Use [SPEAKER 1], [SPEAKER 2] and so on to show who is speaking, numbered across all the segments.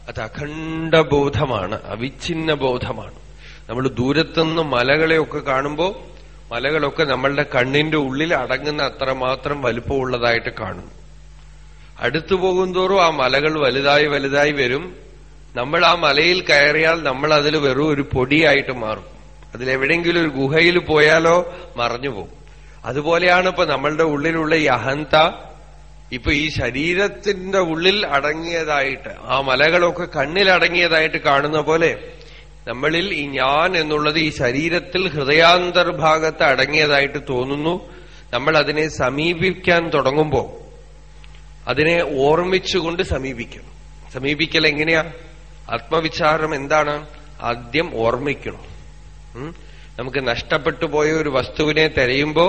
[SPEAKER 1] അത് അഖണ്ഡബോധമാണ് അവിഛിന്ന ബോധമാണ് നമ്മൾ ദൂരത്തുനിന്ന് മലകളെയൊക്കെ കാണുമ്പോൾ മലകളൊക്കെ നമ്മളുടെ കണ്ണിന്റെ ഉള്ളിൽ അടങ്ങുന്ന അത്രമാത്രം വലുപ്പമുള്ളതായിട്ട് കാണുന്നു അടുത്തു പോകുന്തോറും ആ മലകൾ വലുതായി വലുതായി വരും നമ്മൾ ആ മലയിൽ കയറിയാൽ നമ്മൾ അതിൽ വെറും ഒരു പൊടിയായിട്ട് മാറും അതിലെവിടെയെങ്കിലും ഒരു ഗുഹയിൽ പോയാലോ മറഞ്ഞു പോകും അതുപോലെയാണ് ഇപ്പൊ നമ്മളുടെ ഉള്ളിലുള്ള ഈ അഹന്ത ഇപ്പൊ ഈ ശരീരത്തിന്റെ ഉള്ളിൽ അടങ്ങിയതായിട്ട് ആ മലകളൊക്കെ കണ്ണിൽ അടങ്ങിയതായിട്ട് കാണുന്ന പോലെ നമ്മളിൽ ഈ ഞാൻ എന്നുള്ളത് ഈ ശരീരത്തിൽ ഹൃദയാന്തർഭാഗത്ത് അടങ്ങിയതായിട്ട് തോന്നുന്നു നമ്മൾ അതിനെ സമീപിക്കാൻ തുടങ്ങുമ്പോ അതിനെ ഓർമ്മിച്ചുകൊണ്ട് സമീപിക്കണം സമീപിക്കൽ എങ്ങനെയാ ആത്മവിചാരം എന്താണ് ആദ്യം ഓർമ്മിക്കണം ഉം? നമുക്ക് നഷ്ടപ്പെട്ടു പോയ ഒരു വസ്തുവിനെ തെരയുമ്പോ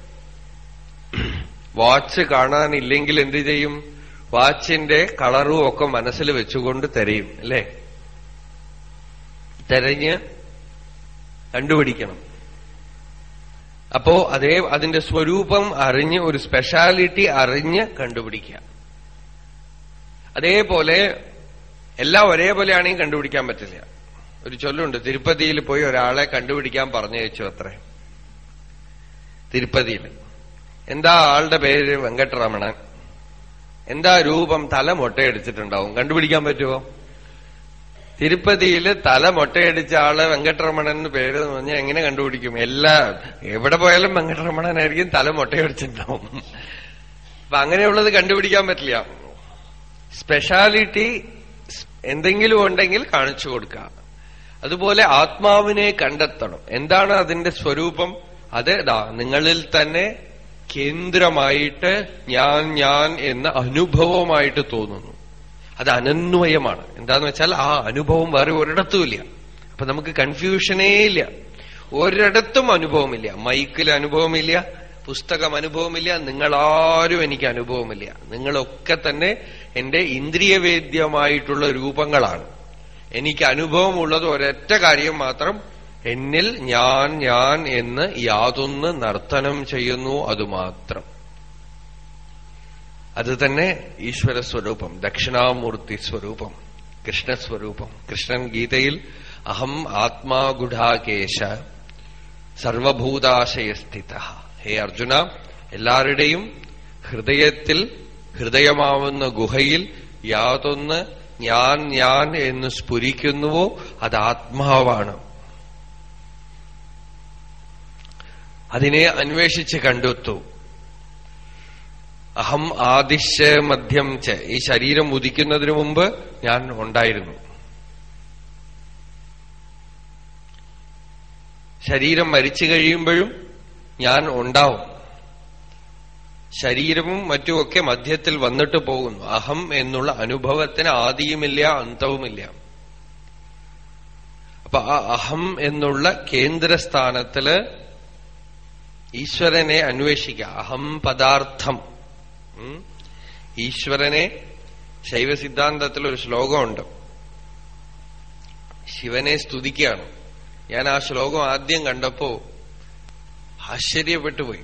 [SPEAKER 1] വാച്ച് കാണാനില്ലെങ്കിൽ എന്ത് ചെയ്യും വാച്ചിന്റെ കളറും ഒക്കെ മനസ്സിൽ വെച്ചുകൊണ്ട് തെരയും അല്ലേ തെരഞ്ഞ് കണ്ടുപിടിക്കണം അപ്പോ അതേ അതിന്റെ സ്വരൂപം അറിഞ്ഞ് ഒരു സ്പെഷ്യാലിറ്റി അറിഞ്ഞ് കണ്ടുപിടിക്കുക അതേപോലെ എല്ലാം ഒരേപോലെയാണെങ്കിൽ കണ്ടുപിടിക്കാൻ പറ്റില്ല ഒരു ചൊല്ലുണ്ട് തിരുപ്പതിയിൽ പോയി ഒരാളെ കണ്ടുപിടിക്കാൻ പറഞ്ഞയച്ചു അത്രേ തിരുപ്പതിയിൽ എന്താ ആളുടെ പേര് വെങ്കട്ടരമണൻ എന്താ രൂപം തല മൊട്ടയടിച്ചിട്ടുണ്ടാവും കണ്ടുപിടിക്കാൻ പറ്റുമോ തിരുപ്പതിയില് തല മൊട്ടയടിച്ച ആള് വെങ്കട്ടരമണൻ എന്ന് പേര് എന്ന് പറഞ്ഞാൽ എങ്ങനെ കണ്ടുപിടിക്കും എല്ലാ എവിടെ പോയാലും വെങ്കട്ടരമണനായിരിക്കും തല മൊട്ടയടിച്ചിട്ടുണ്ടാവും അപ്പൊ അങ്ങനെയുള്ളത് കണ്ടുപിടിക്കാൻ പറ്റില്ല സ്പെഷ്യാലിറ്റി എന്തെങ്കിലും ഉണ്ടെങ്കിൽ കാണിച്ചു കൊടുക്കുക അതുപോലെ ആത്മാവിനെ കണ്ടെത്തണം എന്താണ് അതിന്റെ സ്വരൂപം അത് ദാ നിങ്ങളിൽ തന്നെ കേന്ദ്രമായിട്ട് ഞാൻ ഞാൻ എന്ന അനുഭവമായിട്ട് തോന്നുന്നു അത് അനന്വയമാണ് എന്താന്ന് വെച്ചാൽ ആ അനുഭവം വേറെ ഒരിടത്തുമില്ല അപ്പൊ നമുക്ക് കൺഫ്യൂഷനേ ഇല്ല ഒരിടത്തും അനുഭവമില്ല മൈക്കിൽ അനുഭവമില്ല പുസ്തകം അനുഭവമില്ല നിങ്ങളാരും എനിക്ക് അനുഭവമില്ല നിങ്ങളൊക്കെ തന്നെ എന്റെ ഇന്ദ്രിയവേദ്യമായിട്ടുള്ള രൂപങ്ങളാണ് എനിക്ക് അനുഭവമുള്ളത് ഒരൊറ്റ കാര്യം മാത്രം എന്നിൽ ഞാൻ ഞാൻ എന്ന് യാതൊന്ന് നർത്തനം ചെയ്യുന്നു അതുമാത്രം അത് തന്നെ ഈശ്വര സ്വരൂപം ദക്ഷിണാമൂർത്തി സ്വരൂപം കൃഷ്ണസ്വരൂപം കൃഷ്ണൻ ഗീതയിൽ അഹം ആത്മാ ഗുഢാകേശ സർവഭൂതാശയസ്ഥിത ഹേ അർജുന എല്ലാവരുടെയും ഹൃദയത്തിൽ ഹൃദയമാവുന്ന ഗുഹയിൽ യാതൊന്ന് ഞാൻ ഞാൻ എന്ന് സ്ഫുരിക്കുന്നുവോ അത് ആത്മാവാണ് അതിനെ അന്വേഷിച്ച് കണ്ടെത്തു അഹം ആദിശ്യ മധ്യം ച ഈ ശരീരം ഉദിക്കുന്നതിന് മുമ്പ് ഞാൻ ഉണ്ടായിരുന്നു ശരീരം മരിച്ചു കഴിയുമ്പോഴും ഞാൻ ഉണ്ടാവും ശരീരവും മറ്റുമൊക്കെ മധ്യത്തിൽ വന്നിട്ട് പോകുന്നു അഹം എന്നുള്ള അനുഭവത്തിന് ആദിയുമില്ല അന്തവുമില്ല അപ്പൊ ആ അഹം എന്നുള്ള കേന്ദ്രസ്ഥാനത്തില് ഈശ്വരനെ അന്വേഷിക്കുക അഹം പദാർത്ഥം ഉം. ഈശ്വരനെ ശൈവ സിദ്ധാന്തത്തിൽ ഒരു ശ്ലോകമുണ്ട് ശിവനെ സ്തുതിക്കുകയാണ് ഞാൻ ആ ശ്ലോകം ആദ്യം കണ്ടപ്പോ ആശ്ചര്യപ്പെട്ടുപോയി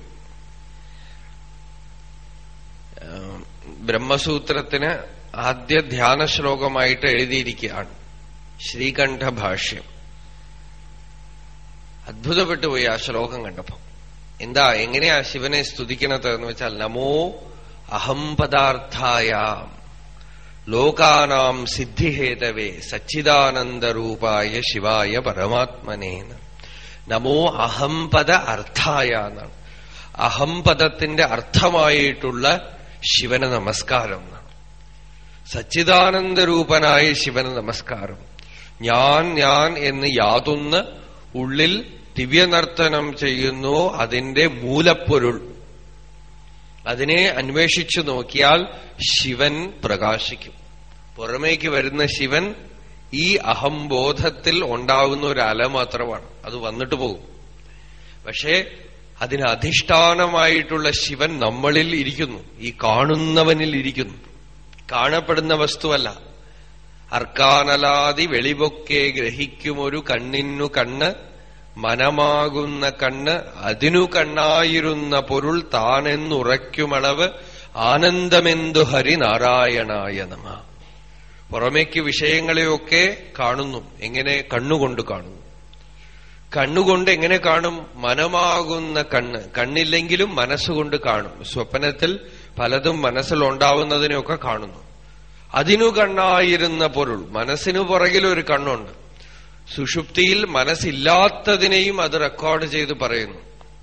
[SPEAKER 1] ഏഹ് ബ്രഹ്മസൂത്രത്തിന് ആദ്യ ധ്യാന ശ്ലോകമായിട്ട് എഴുതിയിരിക്കുകയാണ് ശ്രീകണ്ഠ ഭാഷ്യം അത്ഭുതപ്പെട്ടു പോയി ആ ശ്ലോകം കണ്ടപ്പോ എന്താ എങ്ങനെയാ ശിവനെ സ്തുതിക്കണത് എന്ന് വെച്ചാൽ നമോ അഹം പദാർത്ഥായ ലോകാനാം സിദ്ധിഹേതവേ സച്ചിദാനന്ദരൂപായ ശിവായ പരമാത്മനേന്ന് നമോ അഹംപദ അർത്ഥായ എന്നാണ് അഹംപദത്തിന്റെ അർത്ഥമായിട്ടുള്ള ശിവന് നമസ്കാരം എന്നാണ് സച്ചിദാനന്ദരൂപനായ ശിവന് നമസ്കാരം ഞാൻ ഞാൻ എന്ന് യാതൊന്ന് ഉള്ളിൽ ദിവ്യനർത്തനം ചെയ്യുന്നു അതിന്റെ മൂലപ്പൊരുൾ അതിനെ അന്വേഷിച്ചു നോക്കിയാൽ ശിവൻ പ്രകാശിക്കും പുറമേക്ക് വരുന്ന ശിവൻ ഈ അഹംബോധത്തിൽ ഉണ്ടാകുന്ന ഒരു അല മാത്രമാണ് അത് വന്നിട്ട് പോകും പക്ഷേ അതിന് അധിഷ്ഠാനമായിട്ടുള്ള ശിവൻ നമ്മളിൽ ഇരിക്കുന്നു ഈ കാണുന്നവനിൽ ഇരിക്കുന്നു കാണപ്പെടുന്ന വസ്തുവല്ല അർക്കാനലാതി വെളിവൊക്കെ ഗ്രഹിക്കുമൊരു കണ്ണിനു കണ്ണ് മനമാകുന്ന കണ്ണ് അതിനു കണ്ണായിരുന്ന പൊരുൾ താനെന്നുറയ്ക്കുമളവ് ആനന്ദമെന്തു ഹരിനാരായണായ നമ പുറമേക്ക് വിഷയങ്ങളെയൊക്കെ കാണുന്നു എങ്ങനെ കണ്ണുകൊണ്ട് കാണുന്നു കണ്ണുകൊണ്ട് എങ്ങനെ കാണും മനമാകുന്ന കണ്ണ് കണ്ണില്ലെങ്കിലും മനസ്സുകൊണ്ട് കാണും സ്വപ്നത്തിൽ പലതും മനസ്സിലുണ്ടാവുന്നതിനെയൊക്കെ കാണുന്നു അതിനു കണ്ണായിരുന്ന പൊരുൾ മനസ്സിനു പുറകിൽ ഒരു കണ്ണുണ്ട് സുഷുപ്തിയിൽ മനസ്സില്ലാത്തതിനെയും അത് റെക്കോർഡ് ചെയ്ത് പറയുന്നു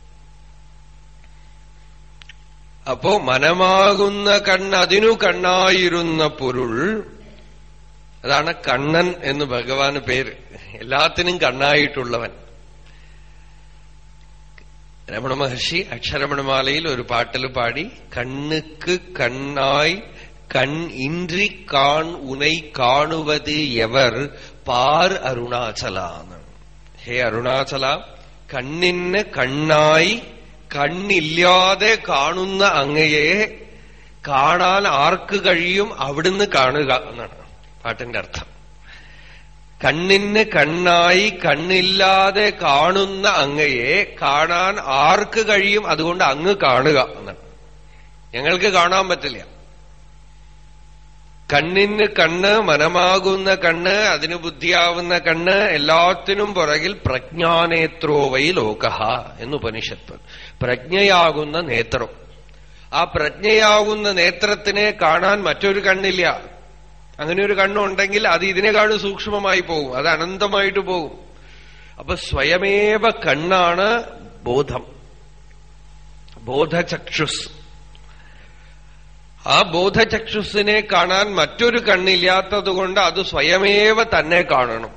[SPEAKER 1] അപ്പോ മനമാകുന്ന കണ്ണ് അതിനു കണ്ണായിരുന്ന പൊരുൾ അതാണ് കണ്ണൻ എന്ന് ഭഗവാന് പേര് എല്ലാത്തിനും കണ്ണായിട്ടുള്ളവൻ രമണ മഹർഷി അക്ഷരമണമാലയിൽ ഒരു പാട്ടിൽ പാടി കണ്ണുക്ക് കണ്ണായി കൺ ഇன்றி കാൺ ഉനൈ കാണുവത് എവർ പാർ അരുണാചല എന്നാണ് ഹേ അരുണാചല കണ്ണിന് കണ്ണായി കണ്ണില്ലാതെ കാണുന്ന അങ്ങയെ കാണാൻ ആർക്ക് കഴിയും അവിടുന്ന് കാണുക എന്നാണ് പാട്ടിന്റെ അർത്ഥം കണ്ണിന് കണ്ണായി കണ്ണില്ലാതെ കാണുന്ന അങ്ങയെ കാണാൻ ആർക്ക് കഴിയും അതുകൊണ്ട് അങ്ങ് കാണുക എന്നാണ് ഞങ്ങൾക്ക് കാണാൻ പറ്റില്ല കണ്ണിന് കണ്ണ് മനമാകുന്ന കണ്ണ് അതിന് ബുദ്ധിയാവുന്ന കണ്ണ് എല്ലാത്തിനും പുറകിൽ പ്രജ്ഞാനേത്രോവൈ ലോകഹ എന്ന് ഉപനിഷത്ത് പ്രജ്ഞയാകുന്ന നേത്രം ആ പ്രജ്ഞയാകുന്ന നേത്രത്തിനെ കാണാൻ മറ്റൊരു കണ്ണില്ല അങ്ങനെ ഒരു കണ്ണുണ്ടെങ്കിൽ അത് ഇതിനെക്കാളും സൂക്ഷ്മമായി പോകും അത് അനന്തമായിട്ട് പോകും അപ്പൊ സ്വയമേവ കണ്ണാണ് ബോധം ബോധചക്ഷുസ് ആ ബോധചക്ഷുസിനെ കാണാൻ മറ്റൊരു കണ്ണില്ലാത്തതുകൊണ്ട് അത് സ്വയമേവ തന്നെ കാണണം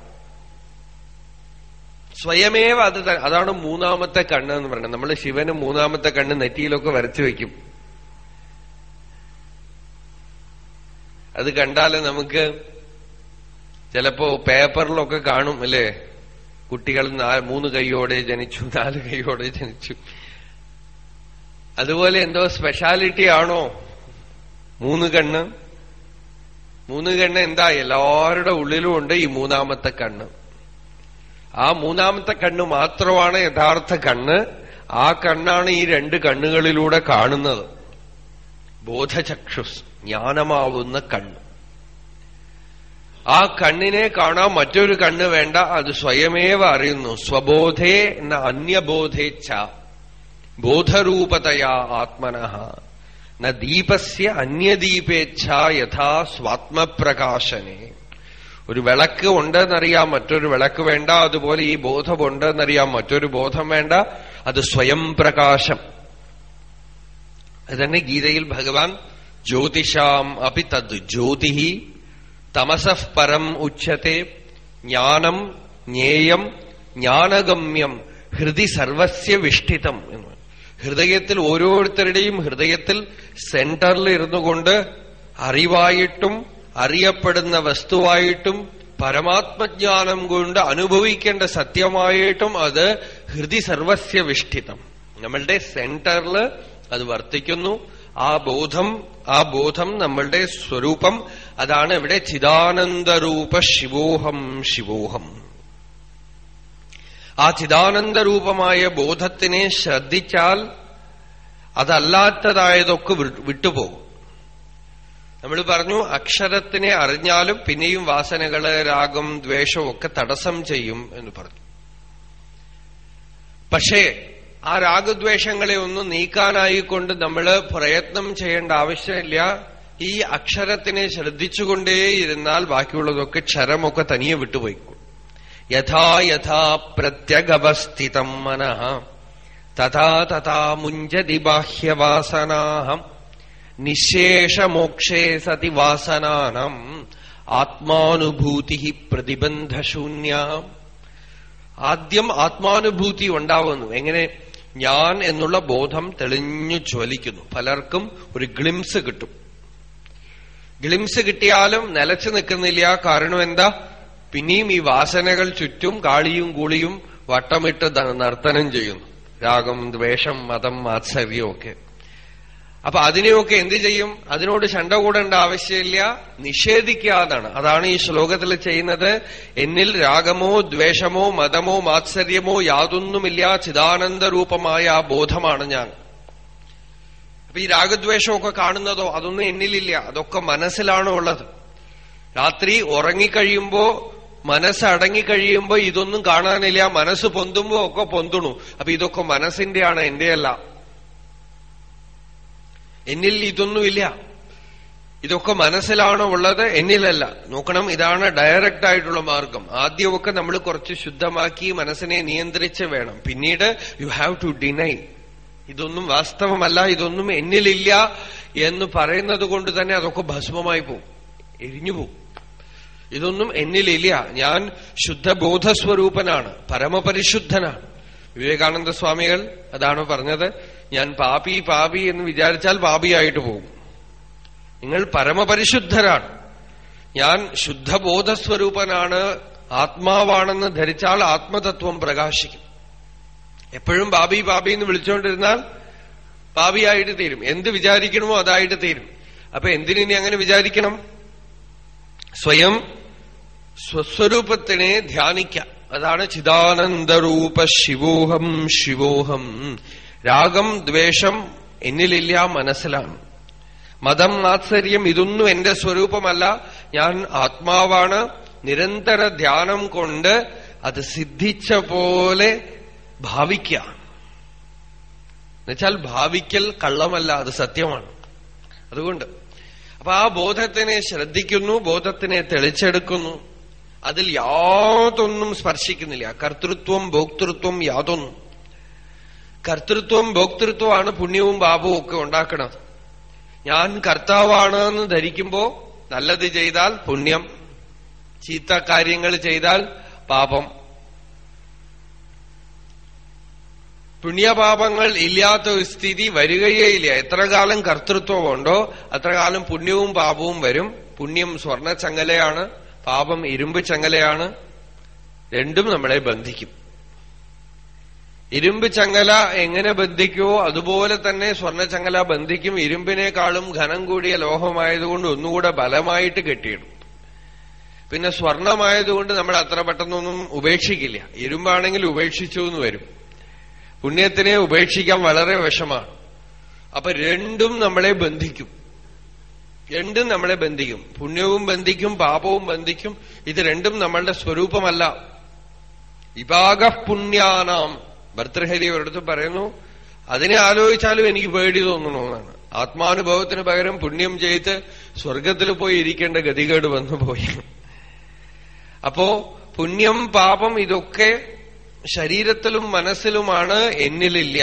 [SPEAKER 1] സ്വയമേവ അത് അതാണ് മൂന്നാമത്തെ കണ്ണ് എന്ന് പറയുന്നത് നമ്മൾ ശിവന് മൂന്നാമത്തെ കണ്ണ് നെറ്റിയിലൊക്കെ വരച്ചു വെക്കും അത് കണ്ടാൽ നമുക്ക് ചിലപ്പോ പേപ്പറിലൊക്കെ കാണും അല്ലേ കുട്ടികൾ മൂന്ന് കൈയോടെ ജനിച്ചു നാല് കൈയോടെ ജനിച്ചു അതുപോലെ എന്തോ സ്പെഷ്യാലിറ്റി ആണോ മൂന്ന് കണ്ണ് മൂന്ന് കണ്ണ് എന്താ എല്ലാവരുടെ ഉള്ളിലും ഉണ്ട് ഈ മൂന്നാമത്തെ കണ്ണ് ആ മൂന്നാമത്തെ കണ്ണ് മാത്രമാണ് യഥാർത്ഥ കണ്ണ് ആ കണ്ണാണ് ഈ രണ്ട് കണ്ണുകളിലൂടെ കാണുന്നത് ബോധചക്ഷുസ് ജ്ഞാനമാവുന്ന കണ്ണ് ആ കണ്ണിനെ കാണാൻ മറ്റൊരു കണ്ണ് വേണ്ട അത് സ്വയമേവ അറിയുന്നു സ്വബോധേ എന്ന അന്യബോധേച്ഛ ബോധരൂപതയാ ആത്മന ന ദീപസ്യ അന്യദീപേച്ഛ യഥാ സ്വാത്മപ്രകാശനെ ഒരു വിളക്ക് ഉണ്ടെന്നറിയാം മറ്റൊരു വിളക്ക് വേണ്ട അതുപോലെ ഈ ബോധമുണ്ടെന്നറിയാം മറ്റൊരു ബോധം വേണ്ട അത് സ്വയം പ്രകാശം അതന്നെ ഗീതയിൽ ഭഗവാൻ ജ്യോതിഷാം അപ്പി തദ് ജ്യോതി തമസഃ പരം ഉച്യത്തെ ജ്ഞാനം ജ്ഞേയം ജ്ഞാനഗമ്യം ഹൃദി സർവസ്യ വിഷ്ഠിതം എന്ന് ഹൃദയത്തിൽ ഓരോരുത്തരുടെയും ഹൃദയത്തിൽ സെന്ററിൽ ഇരുന്നു കൊണ്ട് അറിവായിട്ടും അറിയപ്പെടുന്ന വസ്തുവായിട്ടും പരമാത്മജ്ഞാനം കൊണ്ട് അനുഭവിക്കേണ്ട സത്യമായിട്ടും അത് ഹൃദി സർവസ്യ വിഷ്ഠിതം നമ്മളുടെ സെന്ററിൽ അത് വർത്തിക്കുന്നു ആ ബോധം ആ ബോധം നമ്മളുടെ സ്വരൂപം അതാണ് ഇവിടെ ചിദാനന്ദരൂപ ശിവോഹം ശിവോഹം ആ ചിദാനന്ദരൂപമായ ബോധത്തിനെ ശ്രദ്ധിച്ചാൽ അതല്ലാത്തതായതൊക്കെ വിട്ടുപോകും നമ്മൾ പറഞ്ഞു അക്ഷരത്തിനെ അറിഞ്ഞാലും പിന്നെയും വാസനകള് രാഗം ദ്വേഷവും ഒക്കെ തടസ്സം ചെയ്യും എന്ന് പറഞ്ഞു പക്ഷേ ആ രാഗദ്വേഷങ്ങളെ ഒന്നും നീക്കാനായിക്കൊണ്ട് നമ്മൾ പ്രയത്നം ചെയ്യേണ്ട ആവശ്യമില്ല ഈ അക്ഷരത്തിനെ ശ്രദ്ധിച്ചുകൊണ്ടേയിരുന്നാൽ ബാക്കിയുള്ളതൊക്കെ ക്ഷരമൊക്കെ തനിയെ വിട്ടുപോയിക്കും യഥാ യഥാ പ്രത്യഗവസ്ഥിതം മനഃ തഥാ തഥാ മുഞ്ചതി ബാഹ്യവാസനാഹം നിശേഷമോക്ഷേ സതി വാസനാനം ആത്മാനുഭൂതി പ്രതിബന്ധശൂന്യ ആദ്യം ആത്മാനുഭൂതി ഉണ്ടാവുന്നു എങ്ങനെ ഞാൻ എന്നുള്ള ബോധം തെളിഞ്ഞു ജ്വലിക്കുന്നു പലർക്കും ഒരു ഗ്ലിംസ് കിട്ടും ഗ്ലിംസ് കിട്ടിയാലും നിലച്ചു നിൽക്കുന്നില്ല കാരണം എന്താ പിന്നെയും ഈ വാസനകൾ ചുറ്റും കാളിയും കൂളിയും വട്ടമിട്ട് നർത്തനം ചെയ്യുന്നു രാഗം ദ്വേഷം മതം മാത്സര്യം ഒക്കെ അപ്പൊ അതിനെയൊക്കെ എന്ത് ചെയ്യും അതിനോട് ശണ്ട കൂടേണ്ട ആവശ്യമില്ല നിഷേധിക്കാതാണ് അതാണ് ഈ ശ്ലോകത്തിൽ ചെയ്യുന്നത് എന്നിൽ രാഗമോ ദ്വേഷമോ മതമോ മാത്സര്യമോ യാതൊന്നുമില്ല ചിദാനന്ദരൂപമായ ആ ബോധമാണ് ഞാൻ അപ്പൊ ഈ രാഗദ്വേഷമൊക്കെ കാണുന്നതോ അതൊന്നും എന്നിലില്ല അതൊക്കെ മനസ്സിലാണ് ഉള്ളത് രാത്രി ഉറങ്ങിക്കഴിയുമ്പോ മനസ്സ് അടങ്ങിക്കഴിയുമ്പോ ഇതൊന്നും കാണാനില്ല മനസ്സ് പൊന്തുമ്പോ ഒക്കെ പൊന്തുണു അപ്പൊ ഇതൊക്കെ മനസ്സിന്റെയാണ് എന്റെയല്ല എന്നിൽ ഇതൊന്നുമില്ല ഇതൊക്കെ മനസ്സിലാണോ ഉള്ളത് എന്നിലല്ല നോക്കണം ഇതാണ് ഡയറക്റ്റ് ആയിട്ടുള്ള മാർഗം ആദ്യമൊക്കെ നമ്മൾ കുറച്ച് ശുദ്ധമാക്കി മനസ്സിനെ നിയന്ത്രിച്ച് വേണം പിന്നീട് യു ഹാവ് ടു ഡിനൈ ഇതൊന്നും വാസ്തവമല്ല ഇതൊന്നും എന്നിലില്ല എന്ന് പറയുന്നത് കൊണ്ട് തന്നെ അതൊക്കെ ഭസ്മമായി പോവും എരിഞ്ഞു പോവും ഇതൊന്നും എന്നിലില്ല ഞാൻ ശുദ്ധബോധസ്വരൂപനാണ് പരമപരിശുദ്ധനാണ് വിവേകാനന്ദ സ്വാമികൾ അതാണ് പറഞ്ഞത് ഞാൻ പാപി പാപി എന്ന് വിചാരിച്ചാൽ പാപിയായിട്ട് പോകും നിങ്ങൾ പരമപരിശുദ്ധരാണ് ഞാൻ ശുദ്ധബോധസ്വരൂപനാണ് ആത്മാവാണെന്ന് ധരിച്ചാൽ ആത്മതത്വം പ്രകാശിക്കും എപ്പോഴും ബാബി ബാബി എന്ന് വിളിച്ചുകൊണ്ടിരുന്നാൽ പാപിയായിട്ട് തീരും എന്ത് വിചാരിക്കണമോ അതായിട്ട് തീരും അപ്പൊ എന്തിനി അങ്ങനെ വിചാരിക്കണം സ്വയം സ്വസ്വരൂപത്തിനെ ധ്യാനിക്കാം അതാണ് ചിദാനന്ദരൂപ ശിവോഹം ശിവോഹം രാഗം ദ്വേഷം എന്നിലില്ല മനസ്സിലാണ് മതം മാത്സര്യം ഇതൊന്നും എന്റെ സ്വരൂപമല്ല ഞാൻ ആത്മാവാണ് നിരന്തര ധ്യാനം കൊണ്ട് അത് സിദ്ധിച്ച പോലെ ഭാവിക്കുക എന്നുവെച്ചാൽ ഭാവിക്കൽ കള്ളമല്ല അത് സത്യമാണ് അതുകൊണ്ട് അപ്പൊ ആ ബോധത്തിനെ ശ്രദ്ധിക്കുന്നു ബോധത്തിനെ തെളിച്ചെടുക്കുന്നു അതിൽ യാതൊന്നും സ്പർശിക്കുന്നില്ല കർത്തൃത്വം ഭോക്തൃത്വം യാതൊന്നും കർത്തൃത്വം ഭോക്തൃത്വമാണ് പുണ്യവും പാപവും ഒക്കെ ഉണ്ടാക്കുന്നത് ഞാൻ കർത്താവാണ് എന്ന് ധരിക്കുമ്പോ നല്ലത് ചെയ്താൽ പുണ്യം ചീത്ത കാര്യങ്ങൾ ചെയ്താൽ പാപം പുണ്യപാപങ്ങൾ ഇല്ലാത്ത ഒരു സ്ഥിതി വരികയേ ഇല്ല എത്ര കാലം കർത്തൃത്വമുണ്ടോ അത്ര കാലം പുണ്യവും പാപവും വരും പുണ്യം സ്വർണ്ണ ചങ്ങലയാണ് പാപം ഇരുമ്പ് ചങ്ങലയാണ് രണ്ടും നമ്മളെ ബന്ധിക്കും ഇരുമ്പ് ചങ്ങല എങ്ങനെ ബന്ധിക്കുമോ അതുപോലെ തന്നെ സ്വർണ്ണ ചങ്ങല ബന്ധിക്കും ഇരുമ്പിനേക്കാളും ഘനം കൂടിയ ലോഹമായതുകൊണ്ട് ഒന്നുകൂടെ ബലമായിട്ട് കെട്ടിയിടും പിന്നെ സ്വർണമായതുകൊണ്ട് നമ്മൾ അത്ര പെട്ടെന്നൊന്നും ഉപേക്ഷിക്കില്ല ഇരുമ്പാണെങ്കിൽ ഉപേക്ഷിച്ചു എന്ന് വരും പുണ്യത്തിനെ ഉപേക്ഷിക്കാൻ വളരെ വിഷമാണ് അപ്പൊ രണ്ടും നമ്മളെ ബന്ധിക്കും രണ്ടും നമ്മളെ ബന്ധിക്കും പുണ്യവും ബന്ധിക്കും പാപവും ബന്ധിക്കും ഇത് രണ്ടും നമ്മളുടെ സ്വരൂപമല്ല വിഭാഗ പുണ്യാനാം ഭർത്തൃഹരി ഒരിടത്ത് പറയുന്നു അതിനെ ആലോചിച്ചാലും എനിക്ക് പേടി തോന്നുന്നു എന്നാണ് ആത്മാനുഭവത്തിന് പകരം പുണ്യം ചെയ്ത് സ്വർഗത്തിൽ പോയി ഇരിക്കേണ്ട ഗതികേട് വന്നു പോയി അപ്പോ പുണ്യം പാപം ഇതൊക്കെ ശരീരത്തിലും മനസ്സിലുമാണ് എന്നിലില്ല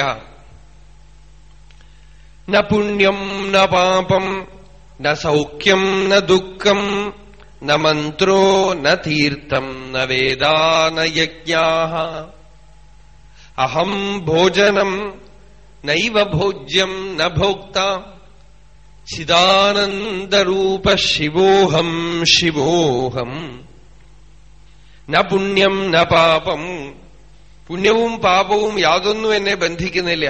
[SPEAKER 1] ന പുണ്യം ന പാപം ന സൗഖ്യം ന ദുഃഖം ന മന്ത്രോ ന തീർത്ഥം ന വേദാ ന യജ്ഞാ അഹം ഭോജനം നൈവ ഭോജ്യം ന ഭോക്ത ചിദാനന്ദരൂപ ശിവോഹം ശിവോഹം ന പുണ്യം ന പാപം പുണ്യവും പാപവും യാതൊന്നും എന്നെ ബന്ധിക്കുന്നില്ല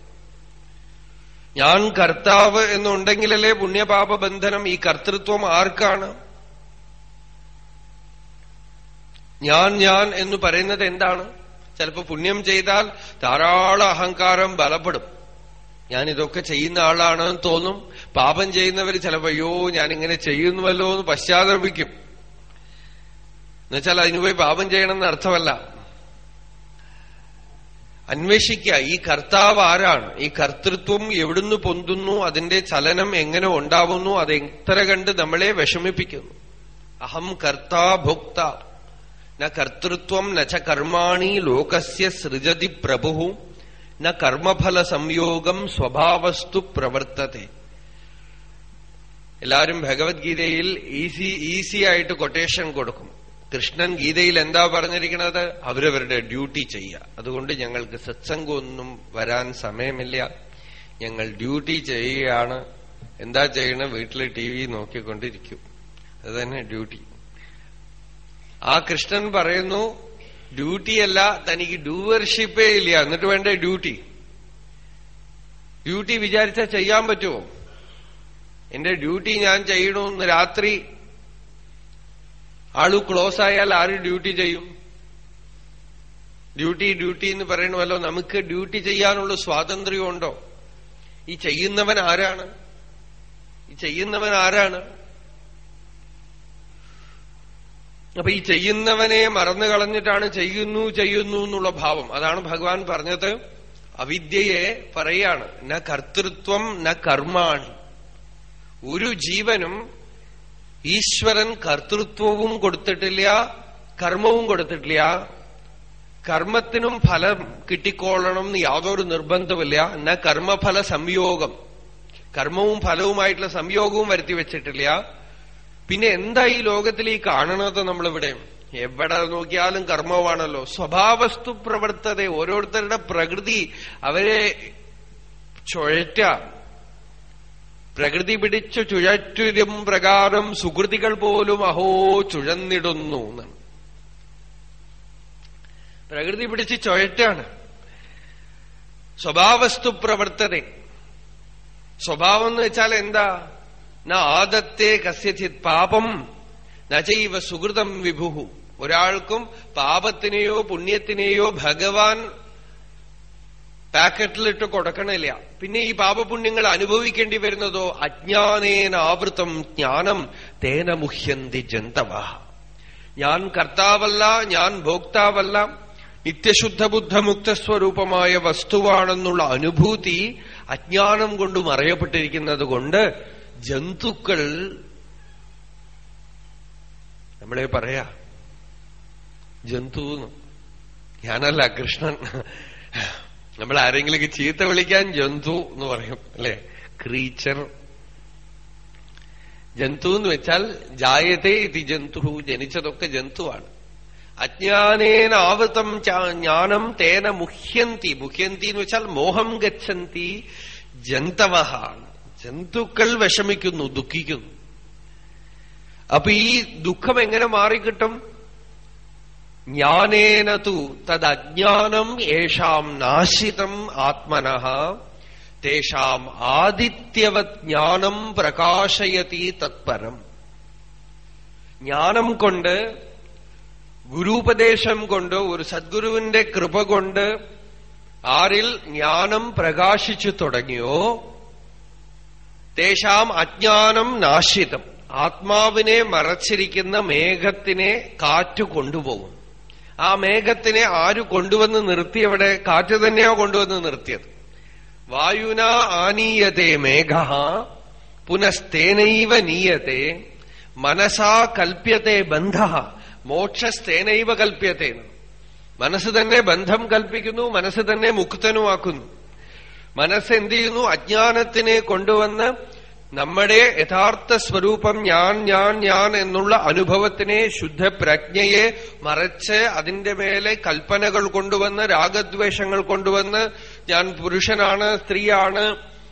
[SPEAKER 1] ഞാൻ കർത്താവ് എന്നുണ്ടെങ്കിലല്ലേ പുണ്യപാപ ബന്ധനം ഈ കർത്തൃത്വം ആർക്കാണ് ഞാൻ ഞാൻ എന്ന് പറയുന്നത് എന്താണ് ചിലപ്പോ പുണ്യം ചെയ്താൽ ധാരാളം അഹങ്കാരം ബലപ്പെടും ഞാൻ ഇതൊക്കെ ചെയ്യുന്ന ആളാണെന്ന് തോന്നും പാപം ചെയ്യുന്നവർ ചിലപ്പോ അയ്യോ ഞാനിങ്ങനെ ചെയ്യുന്നുവല്ലോ എന്ന് പശ്ചാത്തപിക്കും എന്നുവെച്ചാൽ അതിന് പോയി പാപം ചെയ്യണമെന്ന് അർത്ഥമല്ല അന്വേഷിക്കുക ഈ കർത്താവ് ആരാണ് ഈ കർത്തൃത്വം എവിടുന്ന് പൊന്തുന്നു അതിന്റെ ചലനം എങ്ങനെ ഉണ്ടാവുന്നു അത് എത്ര കണ്ട് നമ്മളെ വിഷമിപ്പിക്കുന്നു അഹം കർത്താ ഭോക്ത ന കർത്തൃത്വം നച്ച കർമാണി ലോകസ്യ സൃജതി പ്രഭു ന കർമ്മഫല സംയോഗം സ്വഭാവസ്തു പ്രവർത്തത്തെ എല്ലാവരും ഭഗവത്ഗീതയിൽ ഈസി ഈസി ആയിട്ട് കൊട്ടേഷൻ കൊടുക്കും കൃഷ്ണൻ ഗീതയിൽ എന്താ പറഞ്ഞിരിക്കുന്നത് അവരവരുടെ ഡ്യൂട്ടി ചെയ്യുക അതുകൊണ്ട് ഞങ്ങൾക്ക് സത്സംഗമൊന്നും വരാൻ സമയമില്ല ഞങ്ങൾ ഡ്യൂട്ടി ചെയ്യുകയാണ് എന്താ ചെയ്യണം വീട്ടിൽ ടി വി നോക്കിക്കൊണ്ടിരിക്കും അത് തന്നെ ഡ്യൂട്ടി ആ കൃഷ്ണൻ പറയുന്നു ഡ്യൂട്ടിയല്ല തനിക്ക് ഡൂവർഷിപ്പേ ഇല്ല എന്നിട്ട് വേണ്ട ഡ്യൂട്ടി ഡ്യൂട്ടി വിചാരിച്ചാൽ ചെയ്യാൻ പറ്റുമോ എന്റെ ഡ്യൂട്ടി ഞാൻ ചെയ്യണമെന്ന് രാത്രി ആള് ക്ലോസ് ആയാൽ ആര് ഡ്യൂട്ടി ചെയ്യും ഡ്യൂട്ടി ഡ്യൂട്ടി എന്ന് പറയണമല്ലോ നമുക്ക് ഡ്യൂട്ടി ചെയ്യാനുള്ള സ്വാതന്ത്ര്യമുണ്ടോ ഈ ചെയ്യുന്നവൻ ആരാണ് ഈ ചെയ്യുന്നവൻ ആരാണ് അപ്പൊ ഈ ചെയ്യുന്നവനെ മറന്നു കളഞ്ഞിട്ടാണ് ചെയ്യുന്നു ചെയ്യുന്നു എന്നുള്ള ഭാവം അതാണ് ഭഗവാൻ പറഞ്ഞത് അവിദ്യയെ പറയാണ് ന കർത്തൃത്വം ന കർമാണി ഒരു ജീവനും ഈശ്വരൻ കർത്തൃത്വവും കൊടുത്തിട്ടില്ല കർമ്മവും കൊടുത്തിട്ടില്ല കർമ്മത്തിനും ഫലം കിട്ടിക്കൊള്ളണം എന്ന് യാതൊരു നിർബന്ധമില്ല ന കർമ്മഫല സംയോഗം കർമ്മവും ഫലവുമായിട്ടുള്ള സംയോഗവും വരുത്തി വെച്ചിട്ടില്ല പിന്നെ എന്താ ഈ ലോകത്തിൽ ഈ കാണണത് നമ്മളിവിടെ എവിടെ നോക്കിയാലും കർമ്മമാണല്ലോ സ്വഭാവസ്തു പ്രവർത്തത ഓരോരുത്തരുടെ പ്രകൃതി അവരെ ചുഴറ്റ പ്രകൃതി പിടിച്ചു ചുഴറ്റുരും പ്രകാരം സുഹൃതികൾ പോലും അഹോ ചുഴന്നിടുന്നു എന്നാണ് പ്രകൃതി പിടിച്ച് ചുഴറ്റാണ് സ്വഭാവസ്തു പ്രവർത്തത സ്വഭാവം എന്ന് വെച്ചാൽ എന്താ ന ആദത്തെ കസ്യചിത് പാപം നചൈവ സുഹൃതം വിഭുഹു ഒരാൾക്കും പാപത്തിനെയോ പുണ്യത്തിനെയോ ഭഗവാൻ പാക്കറ്റിലിട്ട് കൊടുക്കണില്ല പിന്നെ ഈ പാപപുണ്യങ്ങൾ അനുഭവിക്കേണ്ടി വരുന്നതോ അജ്ഞാനേനാവൃതം ജ്ഞാനം തേന മുഹ്യന്തി ജന്തവ ഞാൻ കർത്താവല്ല ഞാൻ ഭോക്താവല്ല നിത്യശുദ്ധ ബുദ്ധമുക്തസ്വരൂപമായ വസ്തുവാണെന്നുള്ള അനുഭൂതി അജ്ഞാനം കൊണ്ട് മറയപ്പെട്ടിരിക്കുന്നത് കൊണ്ട് ജന്തുക്കൾ നമ്മളെ പറയാ ജന്തു ഞാനല്ല കൃഷ്ണൻ നമ്മൾ ആരെങ്കിലും ചീത്ത വിളിക്കാൻ ജന്തു എന്ന് പറയും അല്ലെ ക്രീച്ചർ ജന്തു എന്ന് വെച്ചാൽ ജായതേ ഇതി ജന്തു ജനിച്ചതൊക്കെ ജന്തുവാണ് അജ്ഞാനേനാവൃതം ജ്ഞാനം തേന മുഹ്യന്തി മുഹ്യന്തി എന്ന് വെച്ചാൽ മോഹം ഗച്ഛന്തി ജന്തവഹ ജന്തുക്കൾ വിഷമിക്കുന്നു ദുഃഖിക്കുന്നു അപ്പൊ ഈ ദുഃഖം എങ്ങനെ മാറിക്കിട്ടും ജ്ഞാനേന തു തദ്ജ്ഞാനം യേഷാം നാശിതം ആത്മനഃ തേഷാം ആദിത്യവത് ജ്ഞാനം പ്രകാശയതി തത്പരം ജ്ഞാനം കൊണ്ട് ഗുരുപദേശം കൊണ്ട് ഒരു സദ്ഗുരുവിന്റെ കൃപ കൊണ്ട് ആരിൽ ജ്ഞാനം പ്രകാശിച്ചു തുടങ്ങിയോ തേഷാം അജ്ഞാനം നാശിതം ആത്മാവിനെ മറച്ചിരിക്കുന്ന മേഘത്തിനെ കാറ്റ് കൊണ്ടുപോകും ആ മേഘത്തിനെ ആര് കൊണ്ടുവന്ന് നിർത്തിയവിടെ കാറ്റ് തന്നെയാ കൊണ്ടുവന്ന് നിർത്തിയത് വായുന ആനീയത്തെ മേഘ പുനസ്തേനൈവ നീയത്തെ മനസാ കൽപ്യത്തെ ബന്ധ മോക്ഷസ്തേനൈവ കൽപ്യത്തെ മനസ്സ് തന്നെ ബന്ധം കൽപ്പിക്കുന്നു മനസ്സ് തന്നെ മുക്തനുമാക്കുന്നു മനസ്സ് എന്ത് ചെയ്യുന്നു അജ്ഞാനത്തിനെ കൊണ്ടുവന്ന് നമ്മുടെ യഥാർത്ഥ സ്വരൂപം ഞാൻ ഞാൻ ഞാൻ എന്നുള്ള അനുഭവത്തിനെ ശുദ്ധപ്രജ്ഞയെ മറച്ച് അതിന്റെ മേലെ കൽപ്പനകൾ കൊണ്ടുവന്ന് രാഗദ്വേഷങ്ങൾ കൊണ്ടുവന്ന് ഞാൻ പുരുഷനാണ് സ്ത്രീയാണ്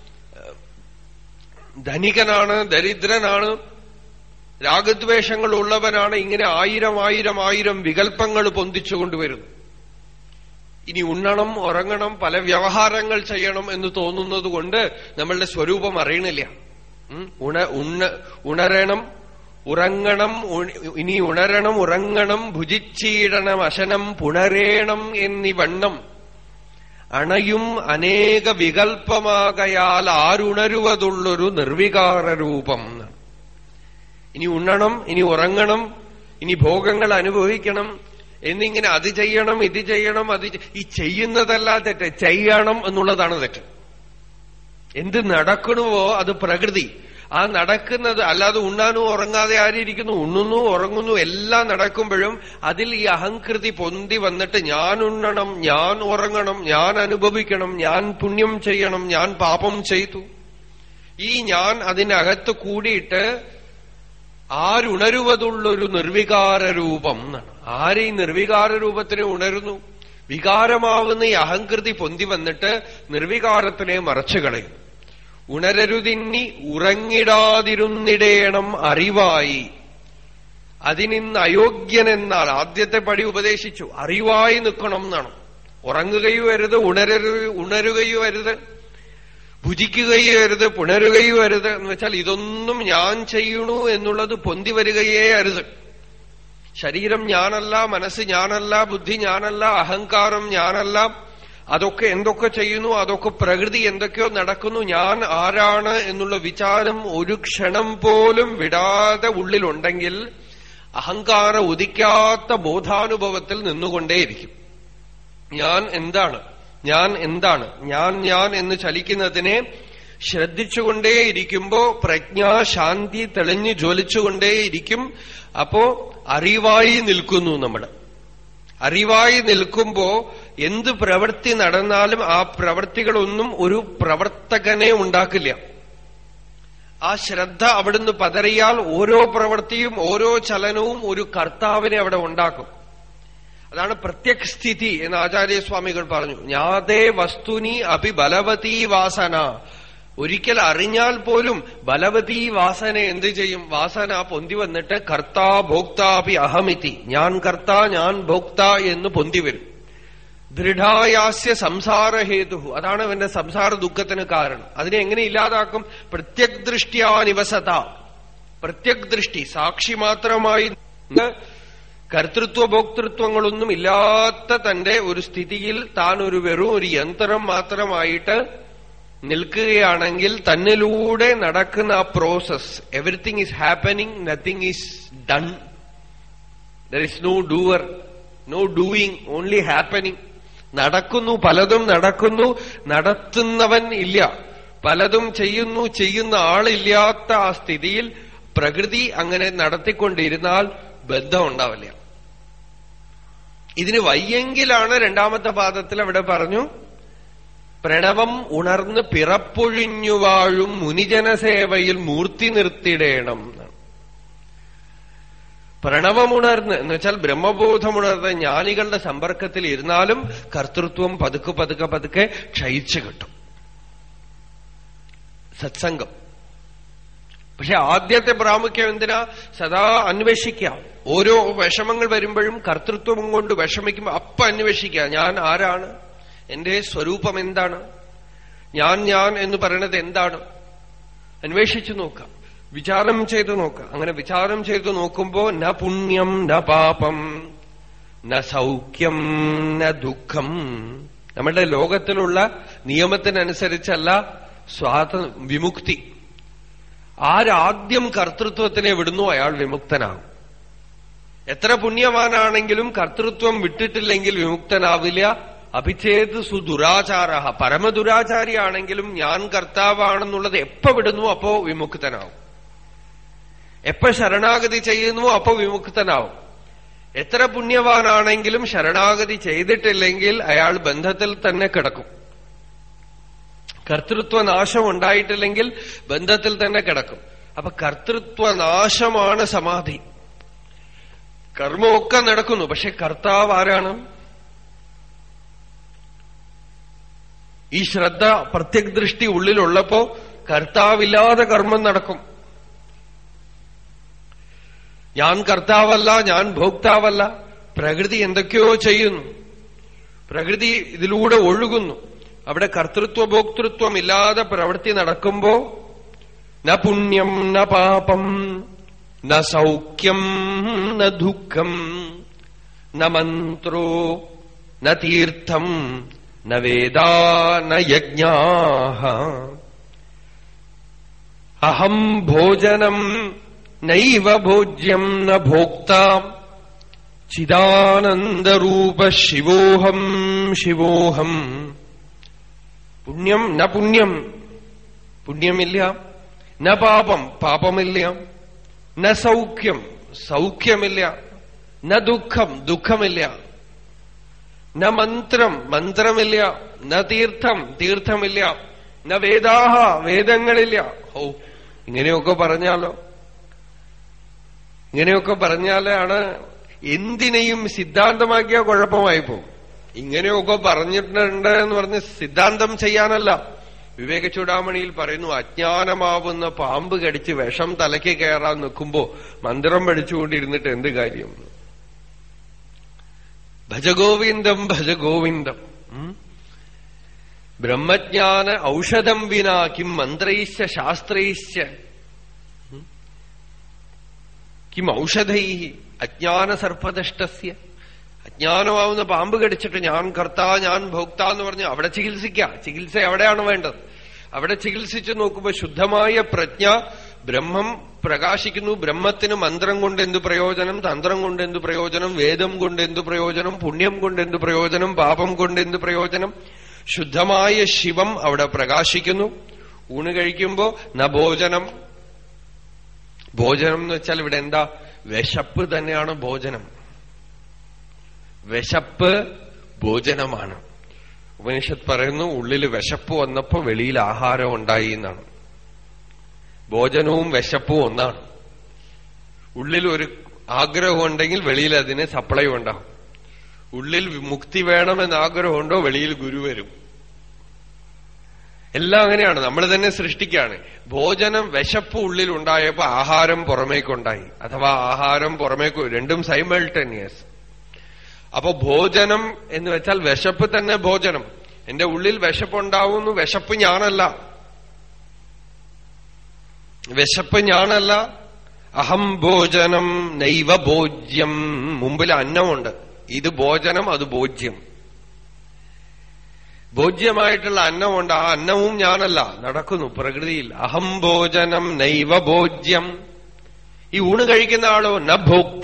[SPEAKER 1] ധനികനാണ് ദരിദ്രനാണ് രാഗദ്വേഷങ്ങൾ ഉള്ളവനാണ് ഇങ്ങനെ ആയിരം ആയിരം ആയിരം വികല്പങ്ങൾ പൊന്തിച്ചു കൊണ്ടുവരുന്നു ഇനി ഉണ്ണണം ഉറങ്ങണം പല വ്യവഹാരങ്ങൾ ചെയ്യണം എന്ന് തോന്നുന്നത് കൊണ്ട് നമ്മളുടെ സ്വരൂപം അറിയണില്ല ഉണ ഉണ്ണ ഉണരണം ഉറങ്ങണം ഇനി ഉണരണം ഉറങ്ങണം ഭുജിച്ചീടണം അശനം പുണരേണം എന്നിവണ്ണം അണയും അനേക വികൽപ്പമാകയാൽ ആരുണരുവതുള്ളൊരു നിർവികാര രൂപം ഇനി ഉണ്ണണം ഇനി ഉറങ്ങണം ഇനി ഭോഗങ്ങൾ അനുഭവിക്കണം എന്നിങ്ങനെ അത് ചെയ്യണം ഇത് ചെയ്യണം അത് ഈ ചെയ്യുന്നതല്ല തെറ്റ് ചെയ്യണം എന്നുള്ളതാണ് തെറ്റ് എന്ത് നടക്കണമോ അത് പ്രകൃതി ആ നടക്കുന്നത് അല്ലാതെ ഉണ്ണാനും ഉറങ്ങാതെ ആരിയിരിക്കുന്നു ഉണ്ണുന്നു ഉറങ്ങുന്നു എല്ലാം നടക്കുമ്പോഴും അതിൽ ഈ അഹങ്കൃതി പൊന്തി വന്നിട്ട് ഞാൻ ഉണ്ണണം ഞാൻ ഉറങ്ങണം ഞാൻ അനുഭവിക്കണം ഞാൻ പുണ്യം ചെയ്യണം ഞാൻ പാപം ചെയ്തു ഈ ഞാൻ അതിനകത്ത് കൂടിയിട്ട് ആരുണരുവതുള്ളൊരു നിർവികാര രൂപം എന്നാണ് ആര് ഈ നിർവികാര രൂപത്തിനെ ഉണരുന്നു വികാരമാവുന്ന ഈ അഹങ്കൃതി പൊന്തി വന്നിട്ട് നിർവികാരത്തിനെ മറച്ചു കളയും ഉണരരുതിന്നി ഉറങ്ങിടാതിരുന്നിടേണം അറിവായി അതിനിന്ന് അയോഗ്യനെന്നാൽ ആദ്യത്തെ പടി ഉപദേശിച്ചു അറിവായി നിൽക്കണം എന്നാണ് ഉറങ്ങുകയും അരുത് ഉണരരു ഉണരുകയും അരുത് ഭുജിക്കുകയും അരുത് പുണരുകയും അരുത് എന്ന് വെച്ചാൽ ഇതൊന്നും ഞാൻ ചെയ്യണു എന്നുള്ളത് പൊന്തി വരികയേ അരുത് ശരീരം ഞാനല്ല മനസ്സ് ഞാനല്ല ബുദ്ധി ഞാനല്ല അഹങ്കാരം ഞാനല്ല അതൊക്കെ എന്തൊക്കെ ചെയ്യുന്നു അതൊക്കെ പ്രകൃതി എന്തൊക്കെയോ നടക്കുന്നു ഞാൻ ആരാണ് എന്നുള്ള വിചാരം ഒരു ക്ഷണം പോലും വിടാതെ ഉള്ളിലുണ്ടെങ്കിൽ അഹങ്കാരം ഉദിക്കാത്ത ബോധാനുഭവത്തിൽ നിന്നുകൊണ്ടേയിരിക്കും ഞാൻ എന്താണ് ഞാൻ എന്താണ് ഞാൻ ഞാൻ എന്ന് ചലിക്കുന്നതിനെ ശ്രദ്ധിച്ചുകൊണ്ടേയിരിക്കുമ്പോ പ്രജ്ഞ ശാന്തി തെളിഞ്ഞു ജ്വലിച്ചുകൊണ്ടേയിരിക്കും അപ്പോ അറിവായി നിൽക്കുന്നു നമ്മൾ അറിവായി നിൽക്കുമ്പോ എന്ത് പ്രവൃത്തി നടന്നാലും ആ പ്രവൃത്തികളൊന്നും ഒരു പ്രവർത്തകനെ ഉണ്ടാക്കില്ല ആ ശ്രദ്ധ അവിടുന്ന് പതറിയാൽ ഓരോ പ്രവൃത്തിയും ഓരോ ചലനവും ഒരു കർത്താവിനെ അവിടെ ഉണ്ടാക്കും അതാണ് പ്രത്യക് സ്ഥിതി എന്ന് ആചാര്യസ്വാമികൾ പറഞ്ഞു ജ്ഞാതേ വസ്തുനി അഭി ബലവതീ വാസന ഒരിക്കൽ അറിഞ്ഞാൽ പോലും ബലവതീ വാസന എന്ത് ചെയ്യും വാസന പൊന്തി വന്നിട്ട് കർത്താ ഭോക്താപി അഹമിതി ഞാൻ കർത്ത ഞാൻ ഭോക്ത എന്ന് പൊന്തി വരും ദൃഢായാസ്യ സംസാരഹേതു അതാണ് അവന്റെ സംസാര ദുഃഖത്തിന് കാരണം അതിനെ എങ്ങനെ ഇല്ലാതാക്കും പ്രത്യക് ദൃഷ്ടിയാ നിവസത പ്രത്യക് ദൃഷ്ടി സാക്ഷി മാത്രമായി കർത്തൃത്വ ഭോക്തൃത്വങ്ങളൊന്നും ഇല്ലാത്ത തന്റെ ഒരു സ്ഥിതിയിൽ താൻ ഒരു വെറും ഒരു യന്ത്രം മാത്രമായിട്ട് നിൽക്കുകയാണെങ്കിൽ തന്നിലൂടെ നടക്കുന്ന ആ process everything is happening nothing is done there is no doer no doing only happening നടക്കുന്നു പലതും നടക്കുന്നു നടത്തുന്നവൻ ഇല്ല പലതും ചെയ്യുന്നു ചെയ്യുന്ന ആളില്ലാത്ത ആ സ്ഥിതിയിൽ പ്രകൃതി അങ്ങനെ നടത്തിക്കൊണ്ടിരുന്നാൽ ബന്ധം ഉണ്ടാവില്ല ഇതിന് വയ്യെങ്കിലാണ് രണ്ടാമത്തെ പാദത്തിൽ അവിടെ പറഞ്ഞു പ്രണവം ഉണർന്ന് പിറപ്പൊഴിഞ്ഞു വാഴും മുനിജനസേവയിൽ മൂർത്തി നിർത്തിടേണം എന്നാണ് പ്രണവമുണർന്ന് എന്ന് വെച്ചാൽ ബ്രഹ്മബോധമുണർന്ന് ജ്ഞാനികളുടെ സമ്പർക്കത്തിൽ ഇരുന്നാലും കർത്തൃത്വം പതുക്കെ പതുക്കെ പതുക്കെ ക്ഷയിച്ചു കിട്ടും സത്സംഗം പക്ഷെ ആദ്യത്തെ പ്രാമുഖ്യം എന്തിനാ സദാ അന്വേഷിക്കാം ഓരോ വിഷമങ്ങൾ വരുമ്പോഴും കർത്തൃത്വം കൊണ്ട് വിഷമിക്കുമ്പോൾ അപ്പൊ അന്വേഷിക്കുക ഞാൻ ആരാണ് എന്റെ സ്വരൂപം എന്താണ് ഞാൻ ഞാൻ എന്ന് പറയുന്നത് എന്താണ് അന്വേഷിച്ചു നോക്കാം വിചാരം ചെയ്തു നോക്കാം അങ്ങനെ വിചാരം ചെയ്തു നോക്കുമ്പോ ന പുണ്യം ന പാപം ന സൗഖ്യം ന ദുഃഖം നമ്മുടെ ലോകത്തിലുള്ള നിയമത്തിനനുസരിച്ചല്ല സ്വാത വിമുക്തി ആരാദ്യം കർത്തൃത്വത്തിനെ വിടുന്നു അയാൾ വിമുക്തനാകും എത്ര പുണ്യവാനാണെങ്കിലും കർത്തൃത്വം വിട്ടിട്ടില്ലെങ്കിൽ വിമുക്തനാവില്ല അഭിഛേദ് സുദുരാചാര പരമദുരാചാരിയാണെങ്കിലും ഞാൻ കർത്താവാണെന്നുള്ളത് എപ്പ വിടുന്നു അപ്പോ വിമുക്തനാവും എപ്പ ശരണാഗതി ചെയ്യുന്നു അപ്പോ വിമുക്തനാവും എത്ര പുണ്യവാനാണെങ്കിലും ശരണാഗതി ചെയ്തിട്ടില്ലെങ്കിൽ അയാൾ ബന്ധത്തിൽ തന്നെ കിടക്കും കർത്തൃത്വനാശം ഉണ്ടായിട്ടില്ലെങ്കിൽ ബന്ധത്തിൽ തന്നെ കിടക്കും അപ്പൊ കർത്തൃത്വനാശമാണ് സമാധി കർമ്മമൊക്കെ നടക്കുന്നു പക്ഷെ കർത്താവ് ആരാണ് ഈ ശ്രദ്ധ പ്രത്യക് ദൃഷ്ടി ഉള്ളിലുള്ളപ്പോ കർത്താവില്ലാതെ കർമ്മം നടക്കും ഞാൻ കർത്താവല്ല ഞാൻ ഭോക്താവല്ല പ്രകൃതി എന്തൊക്കെയോ ചെയ്യുന്നു പ്രകൃതി ഇതിലൂടെ ഒഴുകുന്നു അവിടെ കർത്തൃത്വ ഭോക്തൃത്വം ഇല്ലാതെ പ്രവൃത്തി നടക്കുമ്പോ ന പുണ്യം ന പാപം ന സൗഖ്യം ന ദുഃഖം ന മന്ത്രോ ന തീർത്ഥം ന വേദാ ന യജ്ഞാ അഹം ഭോജനം നൈവ ഭോജ്യം ന ഭോക്ത ചിദാനന്ദരൂപ ശിവോഹം ശിവോഹം പുണ്യം ന പുണ്യം പുണ്യമില്ല ന പാപം പാപമില്ല ന സൗഖ്യം സൗഖ്യമില്ല ന ദുഃഖം ദുഃഖമില്ല ന മന്ത്രം മന്ത്രമില്ല ന തീർത്ഥം തീർത്ഥമില്ല ന വേദാഹ വേദങ്ങളില്ല ഓ ഇങ്ങനെയൊക്കെ പറഞ്ഞാലോ ഇങ്ങനെയൊക്കെ പറഞ്ഞാലാണ് എന്തിനേയും സിദ്ധാന്തമാക്കിയ കുഴപ്പമായി പോകും ഇങ്ങനെയൊക്കെ പറഞ്ഞിട്ടുണ്ട് എന്ന് പറഞ്ഞ് സിദ്ധാന്തം ചെയ്യാനല്ല വിവേക ചൂടാമണിയിൽ പറയുന്നു അജ്ഞാനമാവുന്ന പാമ്പ് കടിച്ച് വിഷം തലയ്ക്ക് കയറാൻ നിൽക്കുമ്പോ മന്ത്രം പഠിച്ചുകൊണ്ടിരുന്നിട്ട് എന്ത് കാര്യം ഭജഗോവിന്ദം ഭജഗോവിന്ദം ബ്രഹ്മജ്ഞാന ഔഷധം വിനാ കിം മന്ത്രൈശ്ച ശാസ്ത്രൈശ്ച കിം ഔഷധൈ അജ്ഞാന സർപ്പദഷ്ടസ്യ അജ്ഞാനമാവുന്ന പാമ്പ് കടിച്ചിട്ട് ഞാൻ കർത്താ ഞാൻ ഭോക്ത എന്ന് പറഞ്ഞ് അവിടെ ചികിത്സിക്കാം ചികിത്സ എവിടെയാണ് വേണ്ടത് അവിടെ ചികിത്സിച്ചു നോക്കുമ്പോ ശുദ്ധമായ പ്രജ്ഞ ബ്രഹ്മം പ്രകാശിക്കുന്നു ബ്രഹ്മത്തിന് മന്ത്രം കൊണ്ട് എന്ത് പ്രയോജനം തന്ത്രം കൊണ്ട് എന്ത് പ്രയോജനം വേദം കൊണ്ട് എന്ത് പ്രയോജനം പുണ്യം കൊണ്ട് എന്ത് പ്രയോജനം പാപം കൊണ്ട് എന്ത് പ്രയോജനം ശുദ്ധമായ ശിവം അവിടെ പ്രകാശിക്കുന്നു ഊണ് കഴിക്കുമ്പോ ന ഭോജനം ഭോജനം എന്ന് വെച്ചാൽ ഇവിടെ എന്താ വിശപ്പ് തന്നെയാണ് ഭോജനം വിശപ്പ് ഭോജനമാണ് ഉപനിഷത്ത് പറയുന്നു ഉള്ളിൽ വിശപ്പ് വന്നപ്പോ വെളിയിൽ ആഹാരം ഉണ്ടായി എന്നാണ് ഭോജനവും വിശപ്പും ഒന്നാണ് ഉള്ളിൽ ഒരു ആഗ്രഹം ഉണ്ടെങ്കിൽ വെളിയിൽ അതിന് സപ്ലൈ ഉണ്ടാവും ഉള്ളിൽ മുക്തി വേണമെന്ന് ആഗ്രഹമുണ്ടോ വെളിയിൽ ഗുരു വരും എല്ലാം അങ്ങനെയാണ് നമ്മൾ തന്നെ സൃഷ്ടിക്കുകയാണ് ഭോജനം വിശപ്പ് ഉള്ളിൽ ഉണ്ടായപ്പോ ആഹാരം പുറമേക്കുണ്ടായി അഥവാ ആഹാരം പുറമേക്ക് രണ്ടും സൈമൾട്ടേനിയസ് അപ്പൊ ഭോജനം എന്ന് വെച്ചാൽ വിശപ്പ് തന്നെ ഭോജനം എന്റെ ഉള്ളിൽ വിശപ്പുണ്ടാവുന്നു വിശപ്പ് ഞാനല്ല വിശപ്പ് ഞാനല്ല അഹം ഭോജനം നൈവ ഭോജ്യം മുമ്പിൽ അന്നമുണ്ട് ഇത് ഭോജനം അത് ഭോജ്യം ഭോജ്യമായിട്ടുള്ള അന്നമുണ്ട് ആ അന്നവും ഞാനല്ല നടക്കുന്നു പ്രകൃതിയിൽ അഹം ഭോജനം നൈവ ഭോജ്യം ഈ ഊണ് കഴിക്കുന്ന ആളോ ന ഭോക്ത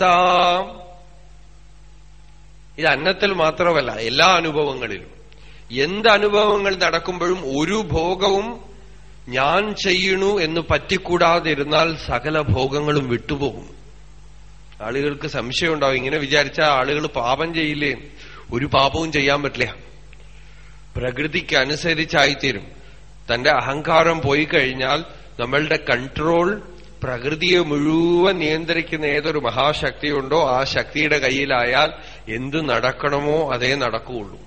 [SPEAKER 1] ഇത് അന്നത്തിൽ മാത്രമല്ല എല്ലാ അനുഭവങ്ങളിലും എന്ത് അനുഭവങ്ങൾ നടക്കുമ്പോഴും ഒരു ഭോഗവും ഞാൻ ചെയ്യണു എന്ന് പറ്റിക്കൂടാതിരുന്നാൽ സകല ഭോഗങ്ങളും വിട്ടുപോകും ആളുകൾക്ക് സംശയം ഉണ്ടാവും ഇങ്ങനെ വിചാരിച്ച ആളുകൾ പാപം ചെയ്യില്ലേ ഒരു പാപവും ചെയ്യാൻ പറ്റില്ല പ്രകൃതിക്ക് അനുസരിച്ചായിത്തീരും തന്റെ അഹങ്കാരം പോയി കഴിഞ്ഞാൽ നമ്മളുടെ കൺട്രോൾ പ്രകൃതിയെ മുഴുവൻ നിയന്ത്രിക്കുന്ന ഏതൊരു മഹാശക്തിയുണ്ടോ ആ ശക്തിയുടെ കയ്യിലായാൽ എന്ത് നടക്കണമോ അതേ നടക്കുകയുള്ളൂ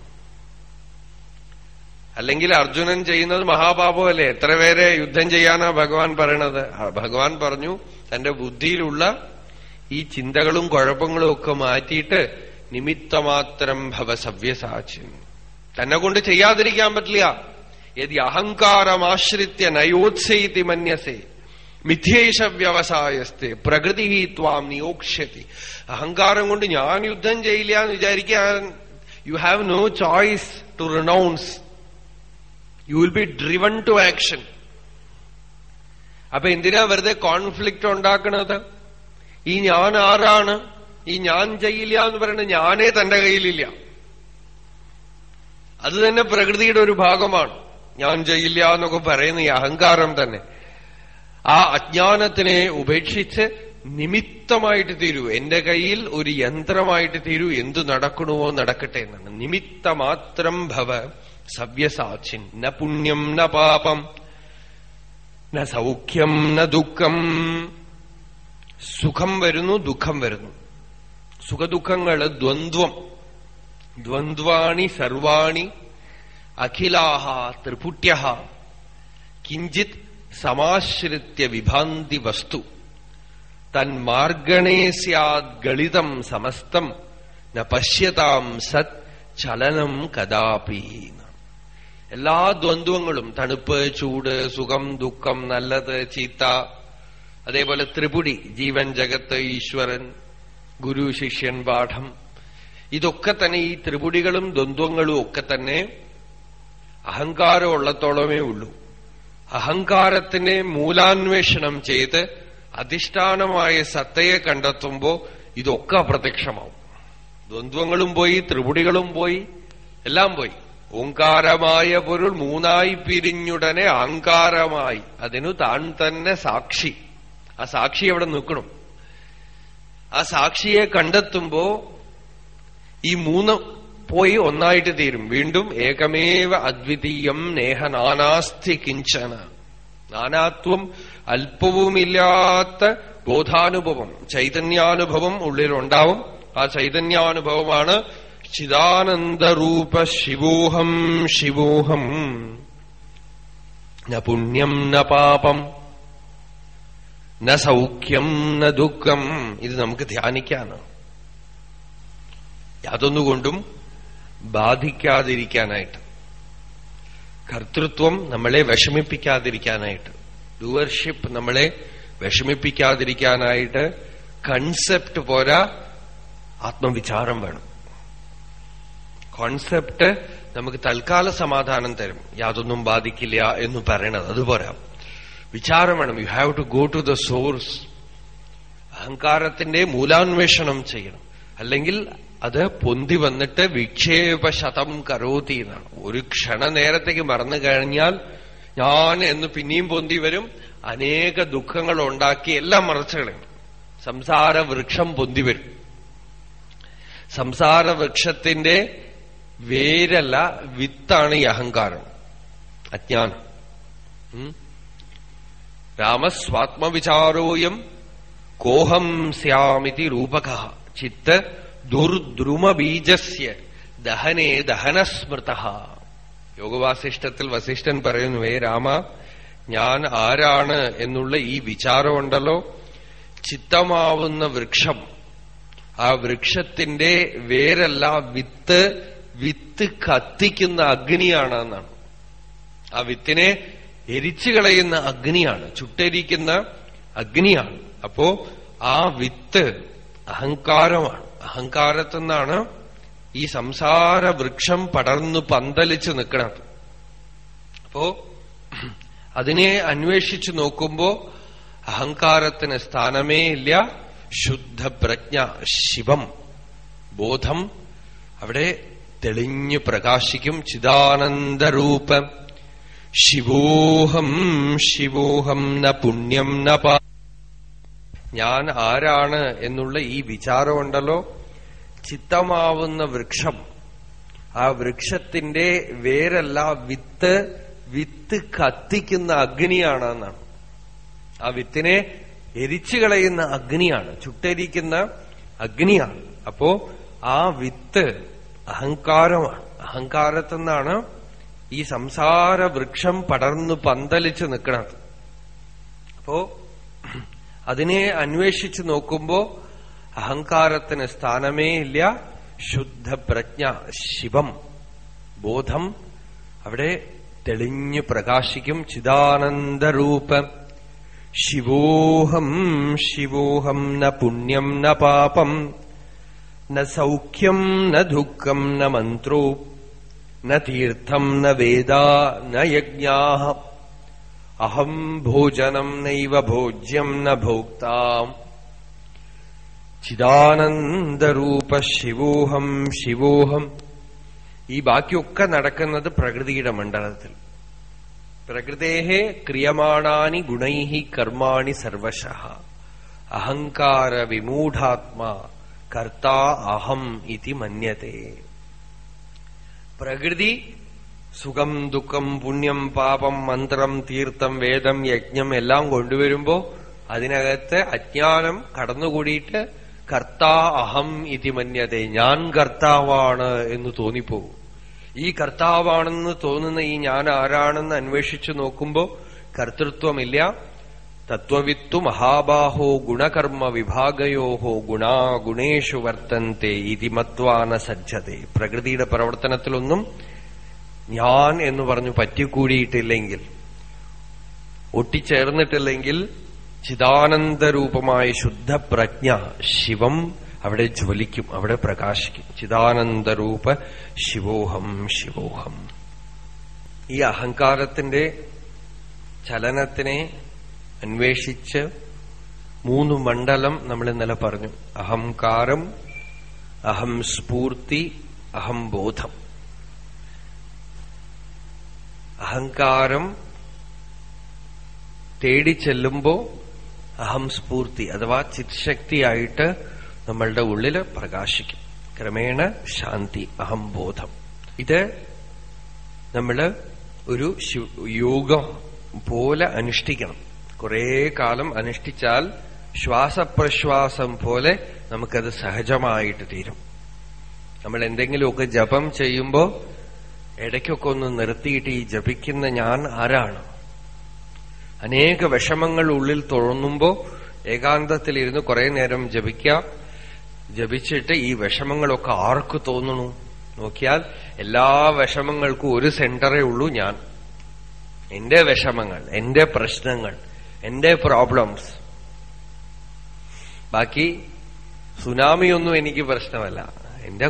[SPEAKER 1] അല്ലെങ്കിൽ അർജുനൻ ചെയ്യുന്നത് മഹാപാപമല്ലേ എത്ര പേരെ യുദ്ധം ചെയ്യാനാ ഭഗവാൻ പറയണത് ഭഗവാൻ പറഞ്ഞു തന്റെ ബുദ്ധിയിലുള്ള ഈ ചിന്തകളും കുഴപ്പങ്ങളും ഒക്കെ മാറ്റിയിട്ട് നിമിത്തമാത്രം ഭവ സവ്യസാക്ഷ്യം തന്നെ കൊണ്ട് ചെയ്യാതിരിക്കാൻ പറ്റില്ല യതി അഹങ്കാരമാശ്രിത്യ നയോത്സയിതി മന്യസേ മിഥ്യേഷ വ്യവസായസ്തെ പ്രകൃതി ത്വാം നിയോക്ഷ്യതി അഹങ്കാരം കൊണ്ട് ഞാൻ യുദ്ധം ചെയ്യില്ല എന്ന് വിചാരിക്കാൻ you have no choice to renounce you will be driven to action അപ്പൊ എന്തിനാ വെറുതെ കോൺഫ്ലിക്റ്റ് ഉണ്ടാക്കണത് ഈ ഞാൻ ആരാണ് ഈ ഞാൻ ചെയ്യില്ല എന്ന് പറയുന്നത് ഞാനേ തന്റെ കയ്യിലില്ല അത് തന്നെ പ്രകൃതിയുടെ ഒരു ഭാഗമാണ് ഞാൻ ചെയ്യില്ല എന്നൊക്കെ പറയുന്ന ഈ അഹങ്കാരം തന്നെ ആ അജ്ഞാനത്തിനെ ഉപേക്ഷിച്ച് നിമിത്തമായിട്ട് തീരൂ എന്റെ കയ്യിൽ ഒരു യന്ത്രമായിട്ട് തീരൂ എന്തു നടക്കണമോ നടക്കട്ടെ എന്നാണ് നിമിത്തമാത്രം ഭവ സവ്യസാക്ഷിൻ ന പുണ്യം ന പാപം ന സൗഖ്യം ന ദുഃഖം സുഖം വരുന്നു ദുഃഖം വരുന്നു സുഖദുഃഖങ്ങള് ദ്വന്ദ്വം ദ്വന്ദ്വാണി സർവാണി അഖിലാഹ ത്രിപുട്യ കിഞ്ചിത് സമാശ്രിത്യ വിഭാന്തി വസ്തു തന്മാർഗണേ സ്യാദ് ഗളിതം സമസ്തം ന പശ്യതാം സത് ചലനം കഥാപി എല്ലാ ദ്വന്ദ്വങ്ങളും തണുപ്പ് ചൂട് സുഖം ദുഃഖം നല്ലത് ചീത്ത അതേപോലെ ത്രിപുടി ജീവൻ ജഗത്ത് ഈശ്വരൻ ഗുരു ശിഷ്യൻ പാഠം ഇതൊക്കെ തന്നെ ഈ ത്രിപുടികളും ദ്വന്ദ്വങ്ങളും ഒക്കെ തന്നെ അഹങ്കാരം ഉള്ളത്തോളമേ ഉള്ളൂ അഹങ്കാരത്തിനെ മൂലാന്വേഷണം ചെയ്ത് അധിഷ്ഠാനമായ സത്തയെ കണ്ടെത്തുമ്പോ ഇതൊക്കെ അപ്രത്യക്ഷമാവും ദ്വന്ദ്വങ്ങളും പോയി ത്രിപുടികളും പോയി എല്ലാം പോയി ഓങ്കാരമായ പൊരുൾ മൂന്നായി പിരിഞ്ഞുടനെ ആങ്കാരമായി അതിനു താൻ തന്നെ സാക്ഷി ആ സാക്ഷി അവിടെ നിൽക്കണം ആ സാക്ഷിയെ കണ്ടെത്തുമ്പോ ഈ മൂന്ന് പോയി ഒന്നായിട്ട് തീരും വീണ്ടും ഏകമേവ അദ്വിതീയം നേഹ നാനാസ്തി കിഞ്ചന നാനാത്വം അല്പവുമില്ലാത്ത ബോധാനുഭവം ചൈതന്യാനുഭവം ഉള്ളിലുണ്ടാവും ആ ചൈതന്യാനുഭവമാണ് ചിദാനന്ദരൂപ ശിവോഹം ശിവോഹം ന പുണ്യം ന പാപം ന സൗഖ്യം ന ദുഃഖം ഇത് നമുക്ക് ധ്യാനിക്കാനാണ് യാതൊന്നുകൊണ്ടും ബാധിക്കാതിരിക്കാനായിട്ട് കർത്തൃത്വം നമ്മളെ വിഷമിപ്പിക്കാതിരിക്കാനായിട്ട് ഡുവർഷിപ്പ് നമ്മളെ വിഷമിപ്പിക്കാതിരിക്കാനായിട്ട് കൺസെപ്റ്റ് പോരാ ആത്മവിചാരം വേണം കോൺസെപ്റ്റ് നമുക്ക് തൽക്കാല സമാധാനം തരും യാതൊന്നും ബാധിക്കില്ല എന്ന് പറയണത് അതുപോരാ വിചാരം വേണം you have to go to the source അഹങ്കാരത്തിന്റെ മൂലാന്വേഷണം ചെയ്യണം അല്ലെങ്കിൽ അത് പൊന്തി വന്നിട്ട് വിക്ഷേപ ശതം കരോതി എന്നാണ് ഒരു ക്ഷണനേരത്തേക്ക് മറന്നു കഴിഞ്ഞാൽ ഞാൻ എന്ന് പിന്നെയും പൊന്തി വരും അനേക ദുഃഖങ്ങൾ ഉണ്ടാക്കി എല്ലാം മറച്ചു കളയും സംസാര വൃക്ഷം പൊന്തി വരും സംസാര വൃക്ഷത്തിന്റെ വേരല്ല വിത്താണ് ഈ അഹങ്കാരം അജ്ഞാനം ഉം. രാമസ്വാത്മവിചാരോയം കോഹം സ്യാമിതി രൂപക ചിത്ത ദുർദ്രുമബീജസ്യ ദഹനേ ദഹനസ്മൃത യോഗവാസിഷ്ടത്തിൽ വസിഷ്ഠൻ പറയുന്നു ഹേ രാമ ഞാൻ ആരാണ് എന്നുള്ള ഈ വിചാരമുണ്ടല്ലോ ചിത്തമാവുന്ന വൃക്ഷം ആ വൃക്ഷത്തിന്റെ വേരല്ല വിത്ത് വിത്ത് കത്തിക്കുന്ന അഗ്നിയാണ് എന്നാണ് ആ വിത്തിനെ എരിച്ചു കളയുന്ന അഗ്നിയാണ് ചുട്ടരിക്കുന്ന അഗ്നിയാണ് അപ്പോ ആ വിത്ത് അഹങ്കാരമാണ് അഹങ്കാരത്തിൽ നിന്നാണ് ഈ സംസാര വൃക്ഷം പടർന്നു പന്തലിച്ച് നിൽക്കുന്നത് അപ്പോ അതിനെ അന്വേഷിച്ചു നോക്കുമ്പോ അഹങ്കാരത്തിന് സ്ഥാനമേ ഇല്ല ശുദ്ധപ്രജ്ഞ ശിവം ബോധം അവിടെ തെളിഞ്ഞു പ്രകാശിക്കും ചിദാനന്ദരൂപം ശിവോഹം ശിവോഹം ന പുണ്യം ന പാ ഞാൻ ആരാണ് എന്നുള്ള ഈ വിചാരമുണ്ടല്ലോ ചിത്തമാവുന്ന വൃക്ഷം ആ വൃക്ഷത്തിന്റെ വേരല്ല വിത്ത് വിത്ത് കത്തിക്കുന്ന അഗ്നിയാണ് എന്നാണ് ആ വിത്തിനെ എരിച്ചു കളയുന്ന അഗ്നിയാണ് ചുട്ടരിക്കുന്ന അഗ്നിയാണ് അപ്പോ ആ വിത്ത് അഹങ്കാരമാണ് അഹങ്കാരത്തിൽ നിന്നാണ് ഈ സംസാര വൃക്ഷം പടർന്നു പന്തലിച്ച് നിൽക്കുന്നത് അപ്പോ അതിനെ അന്വേഷിച്ചു നോക്കുമ്പോ അഹങ്കാരത്തിന് സ്ഥാനമേ ഇല്ല ശുദ്ധപ്രജ്ഞ ശിവം ബോധം അവിടെ തെളിഞ്ഞു പ്രകാശിക്കും ചിദാനന്ദരൂപം ശിവോഹം ശിവോഹം ന പുണ്യം ന പാപം ന സൗഖ്യം ന ദുഃഖം ന മന്ത്രോ ന തീർത്ഥം ന വേദ ന യജ്ഞാ അഹം ഭോജനം നൈവ ഭോജ്യം ന ഭോക്താം ചിദാനന്ദരൂപ ശിവോഹം ശിവോഹം ഈ ബാക്കിയൊക്കെ നടക്കുന്നത് പ്രകൃതിയുടെ മണ്ഡലത്തിൽ പ്രകൃതേഹ ക്രിയമാണാനി ഗുണൈ കർമാണി സർവശ അഹങ്കാര വിമൂഢാത്മാ കർത്താ അഹം ഇതി മന്യത്തെ പ്രകൃതി സുഖം ദുഃഖം പുണ്യം പാപം മന്ത്രം തീർത്ഥം വേദം യജ്ഞം എല്ലാം കൊണ്ടുവരുമ്പോ അതിനകത്ത് അജ്ഞാനം കടന്നുകൂടിയിട്ട് കർത്താ അഹം ഇതി മന്യതെ ഞാൻ കർത്താവാണ് എന്ന് തോന്നിപ്പോകും ഈ കർത്താവാണെന്ന് തോന്നുന്ന ഈ ഞാൻ ആരാണെന്ന് അന്വേഷിച്ചു നോക്കുമ്പോ കർത്തൃത്വമില്ല തത്വവിത്തു മഹാബാഹോ ഗുണകർമ്മ വിഭാഗയോഹോ ഗുണാ ഗുണേഷു വർത്തന്തെ ഇതി മത്വാന സജ്ജതെ പ്രകൃതിയുടെ പ്രവർത്തനത്തിലൊന്നും ഞാൻ എന്ന് പറഞ്ഞു പറ്റിക്കൂടിയിട്ടില്ലെങ്കിൽ ഒട്ടിച്ചേർന്നിട്ടില്ലെങ്കിൽ ചിദാനന്ദരൂപമായ ശുദ്ധപ്രജ്ഞ ശിവം അവിടെ ജ്വലിക്കും അവിടെ പ്രകാശിക്കും ചിദാനന്ദരൂപ ശിവോഹം ശിവോഹം ഈ അഹങ്കാരത്തിന്റെ ചലനത്തിനെ അന്വേഷിച്ച് മൂന്ന് മണ്ഡലം നമ്മൾ ഇന്നലെ പറഞ്ഞു അഹംകാരം അഹം സ്ഫൂർത്തി അഹം ബോധം അഹങ്കാരം തേടി ചെല്ലുമ്പോ അഹം സ്ഫൂർത്തി അഥവാ ചിത്ശക്തിയായിട്ട് നമ്മളുടെ ഉള്ളില് പ്രകാശിക്കും ക്രമേണ ശാന്തി അഹം ബോധം ഇത് നമ്മള് ഒരു യോഗം പോലെ അനുഷ്ഠിക്കണം കുറെ കാലം അനുഷ്ഠിച്ചാൽ ശ്വാസപ്രശ്വാസം പോലെ നമുക്കത് സഹജമായിട്ട് തീരും നമ്മൾ എന്തെങ്കിലുമൊക്കെ ജപം ചെയ്യുമ്പോ ഇടയ്ക്കൊക്കെ ഒന്ന് നിർത്തിയിട്ട് ഈ ജപിക്കുന്ന ഞാൻ ആരാണ് അനേക വിഷമങ്ങൾ ഉള്ളിൽ തുറന്നുമ്പോ ഏകാന്തത്തിലിരുന്ന് കുറെ നേരം ജപിക്കാം ജപിച്ചിട്ട് ഈ വിഷമങ്ങളൊക്കെ ആർക്ക് തോന്നണു നോക്കിയാൽ എല്ലാ വിഷമങ്ങൾക്കും ഒരു സെന്ററേ ഉള്ളൂ ഞാൻ എന്റെ വിഷമങ്ങൾ എന്റെ പ്രശ്നങ്ങൾ എന്റെ പ്രോബ്ലംസ് ബാക്കി സുനാമിയൊന്നും എനിക്ക് പ്രശ്നമല്ല എന്റെ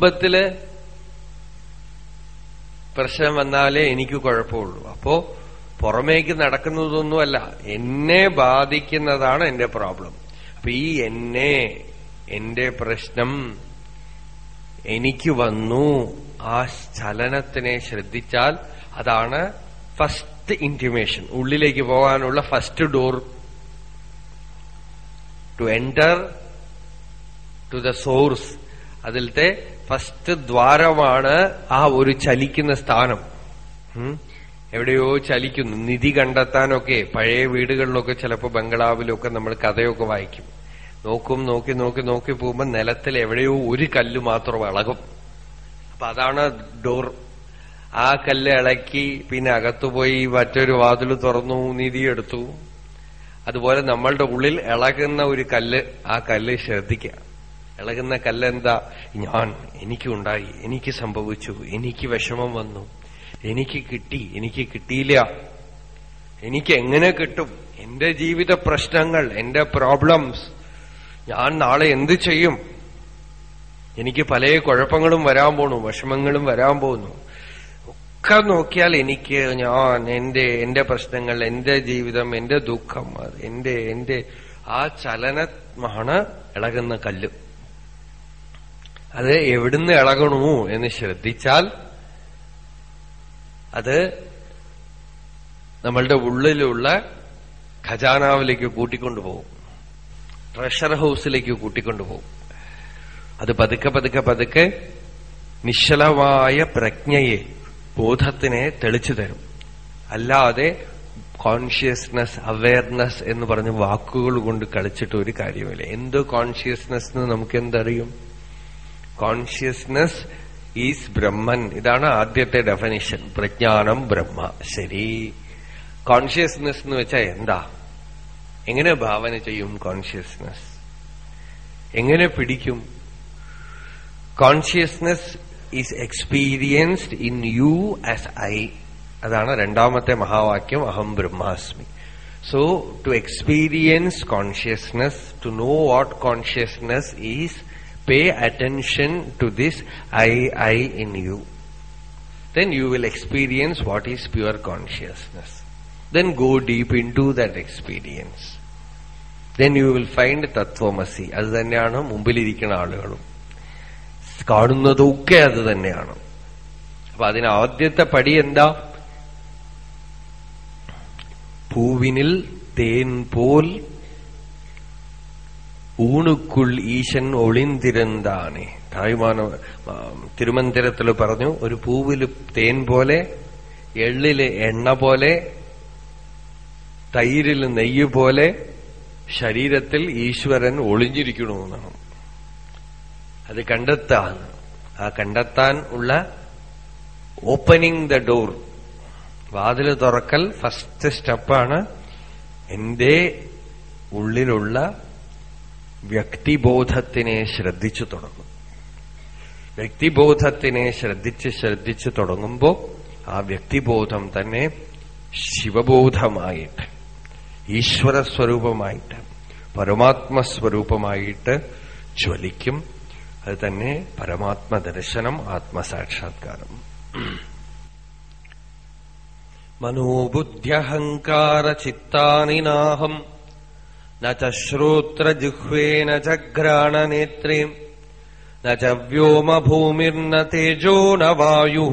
[SPEAKER 1] കുടുംബത്തില് പ്രശ്നം വന്നാലേ എനിക്ക് കുഴപ്പമുള്ളൂ അപ്പോ പുറമേക്ക് നടക്കുന്നതൊന്നുമല്ല എന്നെ ബാധിക്കുന്നതാണ് എന്റെ പ്രോബ്ലം അപ്പൊ ഈ എന്നെ എന്റെ പ്രശ്നം എനിക്ക് വന്നു ആ ചലനത്തിനെ ശ്രദ്ധിച്ചാൽ അതാണ് ഫസ്റ്റ് ഇന്റിമേഷൻ ഉള്ളിലേക്ക് പോകാനുള്ള first door to enter to the source അതിലത്തെ ഫസ്റ്റ് ദ്വാരമാണ് ആ ഒരു ചലിക്കുന്ന സ്ഥാനം ഉം. എവിടെയോ ചലിക്കുന്നു നിധി കണ്ടെത്താനൊക്കെ പഴയ വീടുകളിലൊക്കെ ചിലപ്പോ ബംഗ്ലാവിലൊക്കെ നമ്മൾ കഥയൊക്കെ വായിക്കും നോക്കും നോക്കി നോക്കി നോക്കി പോകുമ്പോ നിലത്തിൽ എവിടെയോ ഒരു കല്ല് മാത്രം ഇളകും അപ്പൊ അതാണ് ഡോർ ആ കല്ല് ഇളക്കി പിന്നെ അകത്തുപോയി മറ്റൊരു വാതിൽ തുറന്നു നിധി എടുത്തു അതുപോലെ നമ്മളുടെ ഉള്ളിൽ ഇളകുന്ന ഒരു കല്ല് ആ കല്ല് ശ്രദ്ധിക്കുക ഇളകുന്ന കല്ല് എന്താ ഞാൻ എനിക്കുണ്ടായി എനിക്ക് സംഭവിച്ചു എനിക്ക് വിഷമം വന്നു എനിക്ക് കിട്ടി എനിക്ക് കിട്ടിയില്ല എനിക്ക് എങ്ങനെ കിട്ടും എന്റെ ജീവിത പ്രശ്നങ്ങൾ എന്റെ പ്രോബ്ലംസ് ഞാൻ നാളെ എന്ത് ചെയ്യും എനിക്ക് പല കുഴപ്പങ്ങളും വരാൻ പോണു വിഷമങ്ങളും വരാൻ പോകുന്നു ഒക്കെ നോക്കിയാൽ എനിക്ക് ഞാൻ എന്റെ എന്റെ പ്രശ്നങ്ങൾ എന്റെ ജീവിതം എന്റെ ദുഃഖം അത് എന്റെ എന്റെ ആ ചലനമാണ് ഇളകുന്ന കല്ല് അത് എവിടുന്ന് ഇളകണു എന്ന് ശ്രദ്ധിച്ചാൽ അത് നമ്മളുടെ ഉള്ളിലുള്ള ഖജാനാവിലേക്ക് കൂട്ടിക്കൊണ്ടുപോകും ട്രഷർ ഹൗസിലേക്ക് കൂട്ടിക്കൊണ്ടുപോകും അത് പതുക്കെ പതുക്കെ പതുക്കെ നിശ്ചലമായ പ്രജ്ഞയെ ബോധത്തിനെ തെളിച്ചു തരും അല്ലാതെ കോൺഷ്യസ്നസ് അവയർനെസ് എന്ന് പറഞ്ഞ് വാക്കുകൾ കൊണ്ട് കളിച്ചിട്ട് ഒരു കാര്യമില്ല എന്ത് കോൺഷ്യസ്നസ് എന്ന് നമുക്ക് എന്തറിയും കോൺഷ്യസ്നസ് ഈസ് ബ്രഹ്മൻ ഇതാണ് ആദ്യത്തെ ഡെഫിനിഷൻ പ്രജ്ഞാനം ബ്രഹ്മ ശരി കോൺഷ്യസ്നസ് എന്ന് വെച്ചാൽ എന്താ എങ്ങനെ ഭാവന ചെയ്യും കോൺഷ്യസ്നസ് എങ്ങനെ പിടിക്കും consciousness is experienced in you as I അതാണ് രണ്ടാമത്തെ മഹാവാക്യം അഹം ബ്രഹ്മാസ്മി so to experience consciousness to know what consciousness is pay attention to this I, I in you. Then you will experience what is pure consciousness. Then go deep into that experience. Then you will find തത്വമസി അത് തന്നെയാണ് മുമ്പിലിരിക്കുന്ന ആളുകളും കാണുന്നതൊക്കെ അത് തന്നെയാണ് അപ്പൊ അതിന് ആദ്യത്തെ പടി എന്താ പൂവിനിൽ തേൻ പോൽ ഊണുക്കുൾ ഈശൻ ഒളിന്തിരന്താനെ തായ്മാന തിരുമന്ദിരത്തിൽ പറഞ്ഞു ഒരു പൂവില് തേൻ പോലെ എള്ളില് എണ്ണ പോലെ തൈരില് നെയ്യ് പോലെ ശരീരത്തിൽ ഈശ്വരൻ ഒളിഞ്ഞിരിക്കണമെന്നാണ് അത് കണ്ടെത്താൻ ആ കണ്ടെത്താൻ ഉള്ള ഓപ്പനിങ് ദ ഡോർ വാതില് തുറക്കൽ ഫസ്റ്റ് സ്റ്റെപ്പാണ് എന്റെ ഉള്ളിലുള്ള വ്യക്തിബോധത്തിനെ ശ്രദ്ധിച്ചു തുടങ്ങും വ്യക്തിബോധത്തിനെ ശ്രദ്ധിച്ച് ശ്രദ്ധിച്ചു തുടങ്ങുമ്പോൾ ആ വ്യക്തിബോധം തന്നെ ശിവബോധമായിട്ട് ഈശ്വര സ്വരൂപമായിട്ട് പരമാത്മസ്വരൂപമായിട്ട് ജ്വലിക്കും അത് തന്നെ പരമാത്മ ദർശനം ആത്മസാക്ഷാത്കാരം മനോബുദ്ധ്യഹങ്കാര ചിത്താനി നാഹം न च श्रोत्रजिह्वे न च घ्राणनेत्रे न च व्योमभूमिर्न तेजो न वायुः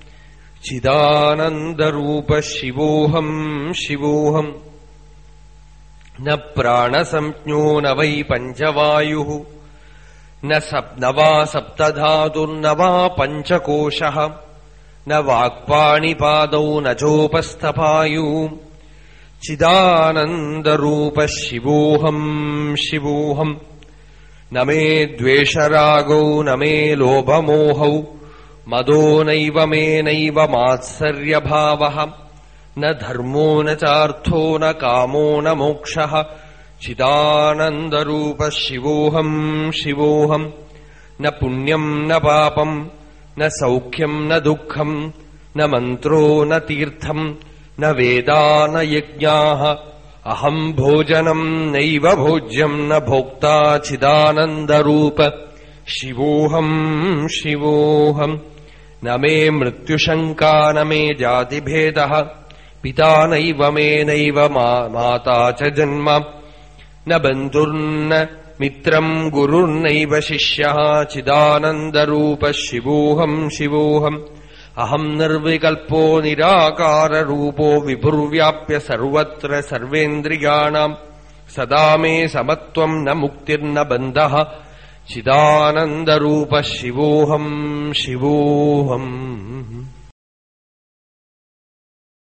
[SPEAKER 1] चिदानन्दरूपः शिवोऽहम् शिवोऽहम् न प्राणसंज्ञो न वै पञ्चवायुः न सप् न वा सप्तधातुर्न वा पञ्चकोशः न वाक्पाणिपादौ न चोपस्थपायुः चिदानन्दरूपः शिवोऽहम् शिवोऽहम् न मे द्वेषरागौ न मे लोभमोहौ मदो नैव मे नैव मात्सर्यभावः न धर्मो न चार्थो न कामो न मोक्षः चिदानन्दरूपः शिवोऽहम् शिवोऽहम् न पुण्यम् न पापम् न सौख्यम् न दुःखम् न मन्त्रो न तीर्थम् न वेदा न यज्ञाः अहम् भोजनम् नैव भोज्यम् न भोक्ता चिदानन्दरूप शिवोऽहम् शिवोऽहम् न मे मृत्युशङ्का न मे जातिभेदः പിതാ നൈവ മേ നൈവ മാതാ ച ജന്മ ന ബന്ധുർന്ന മിത്രം ഗുരുർനൈവ ശിഷ്യ ചിദാനന്ദരൂപ ശിവോഹം ശിവോഹം അഹം നിർവികൽപ്പോ നിരാകാരൂപോ വിഭുർവ്യാപ്യ സർവത്ര സർവേന്ദ്രിയാണാം സദാ മേ സമത്വം ന മുക്തിർന ബന്ധ ചിദാനന്ദരൂപ ശിവോഹം ശിവോഹം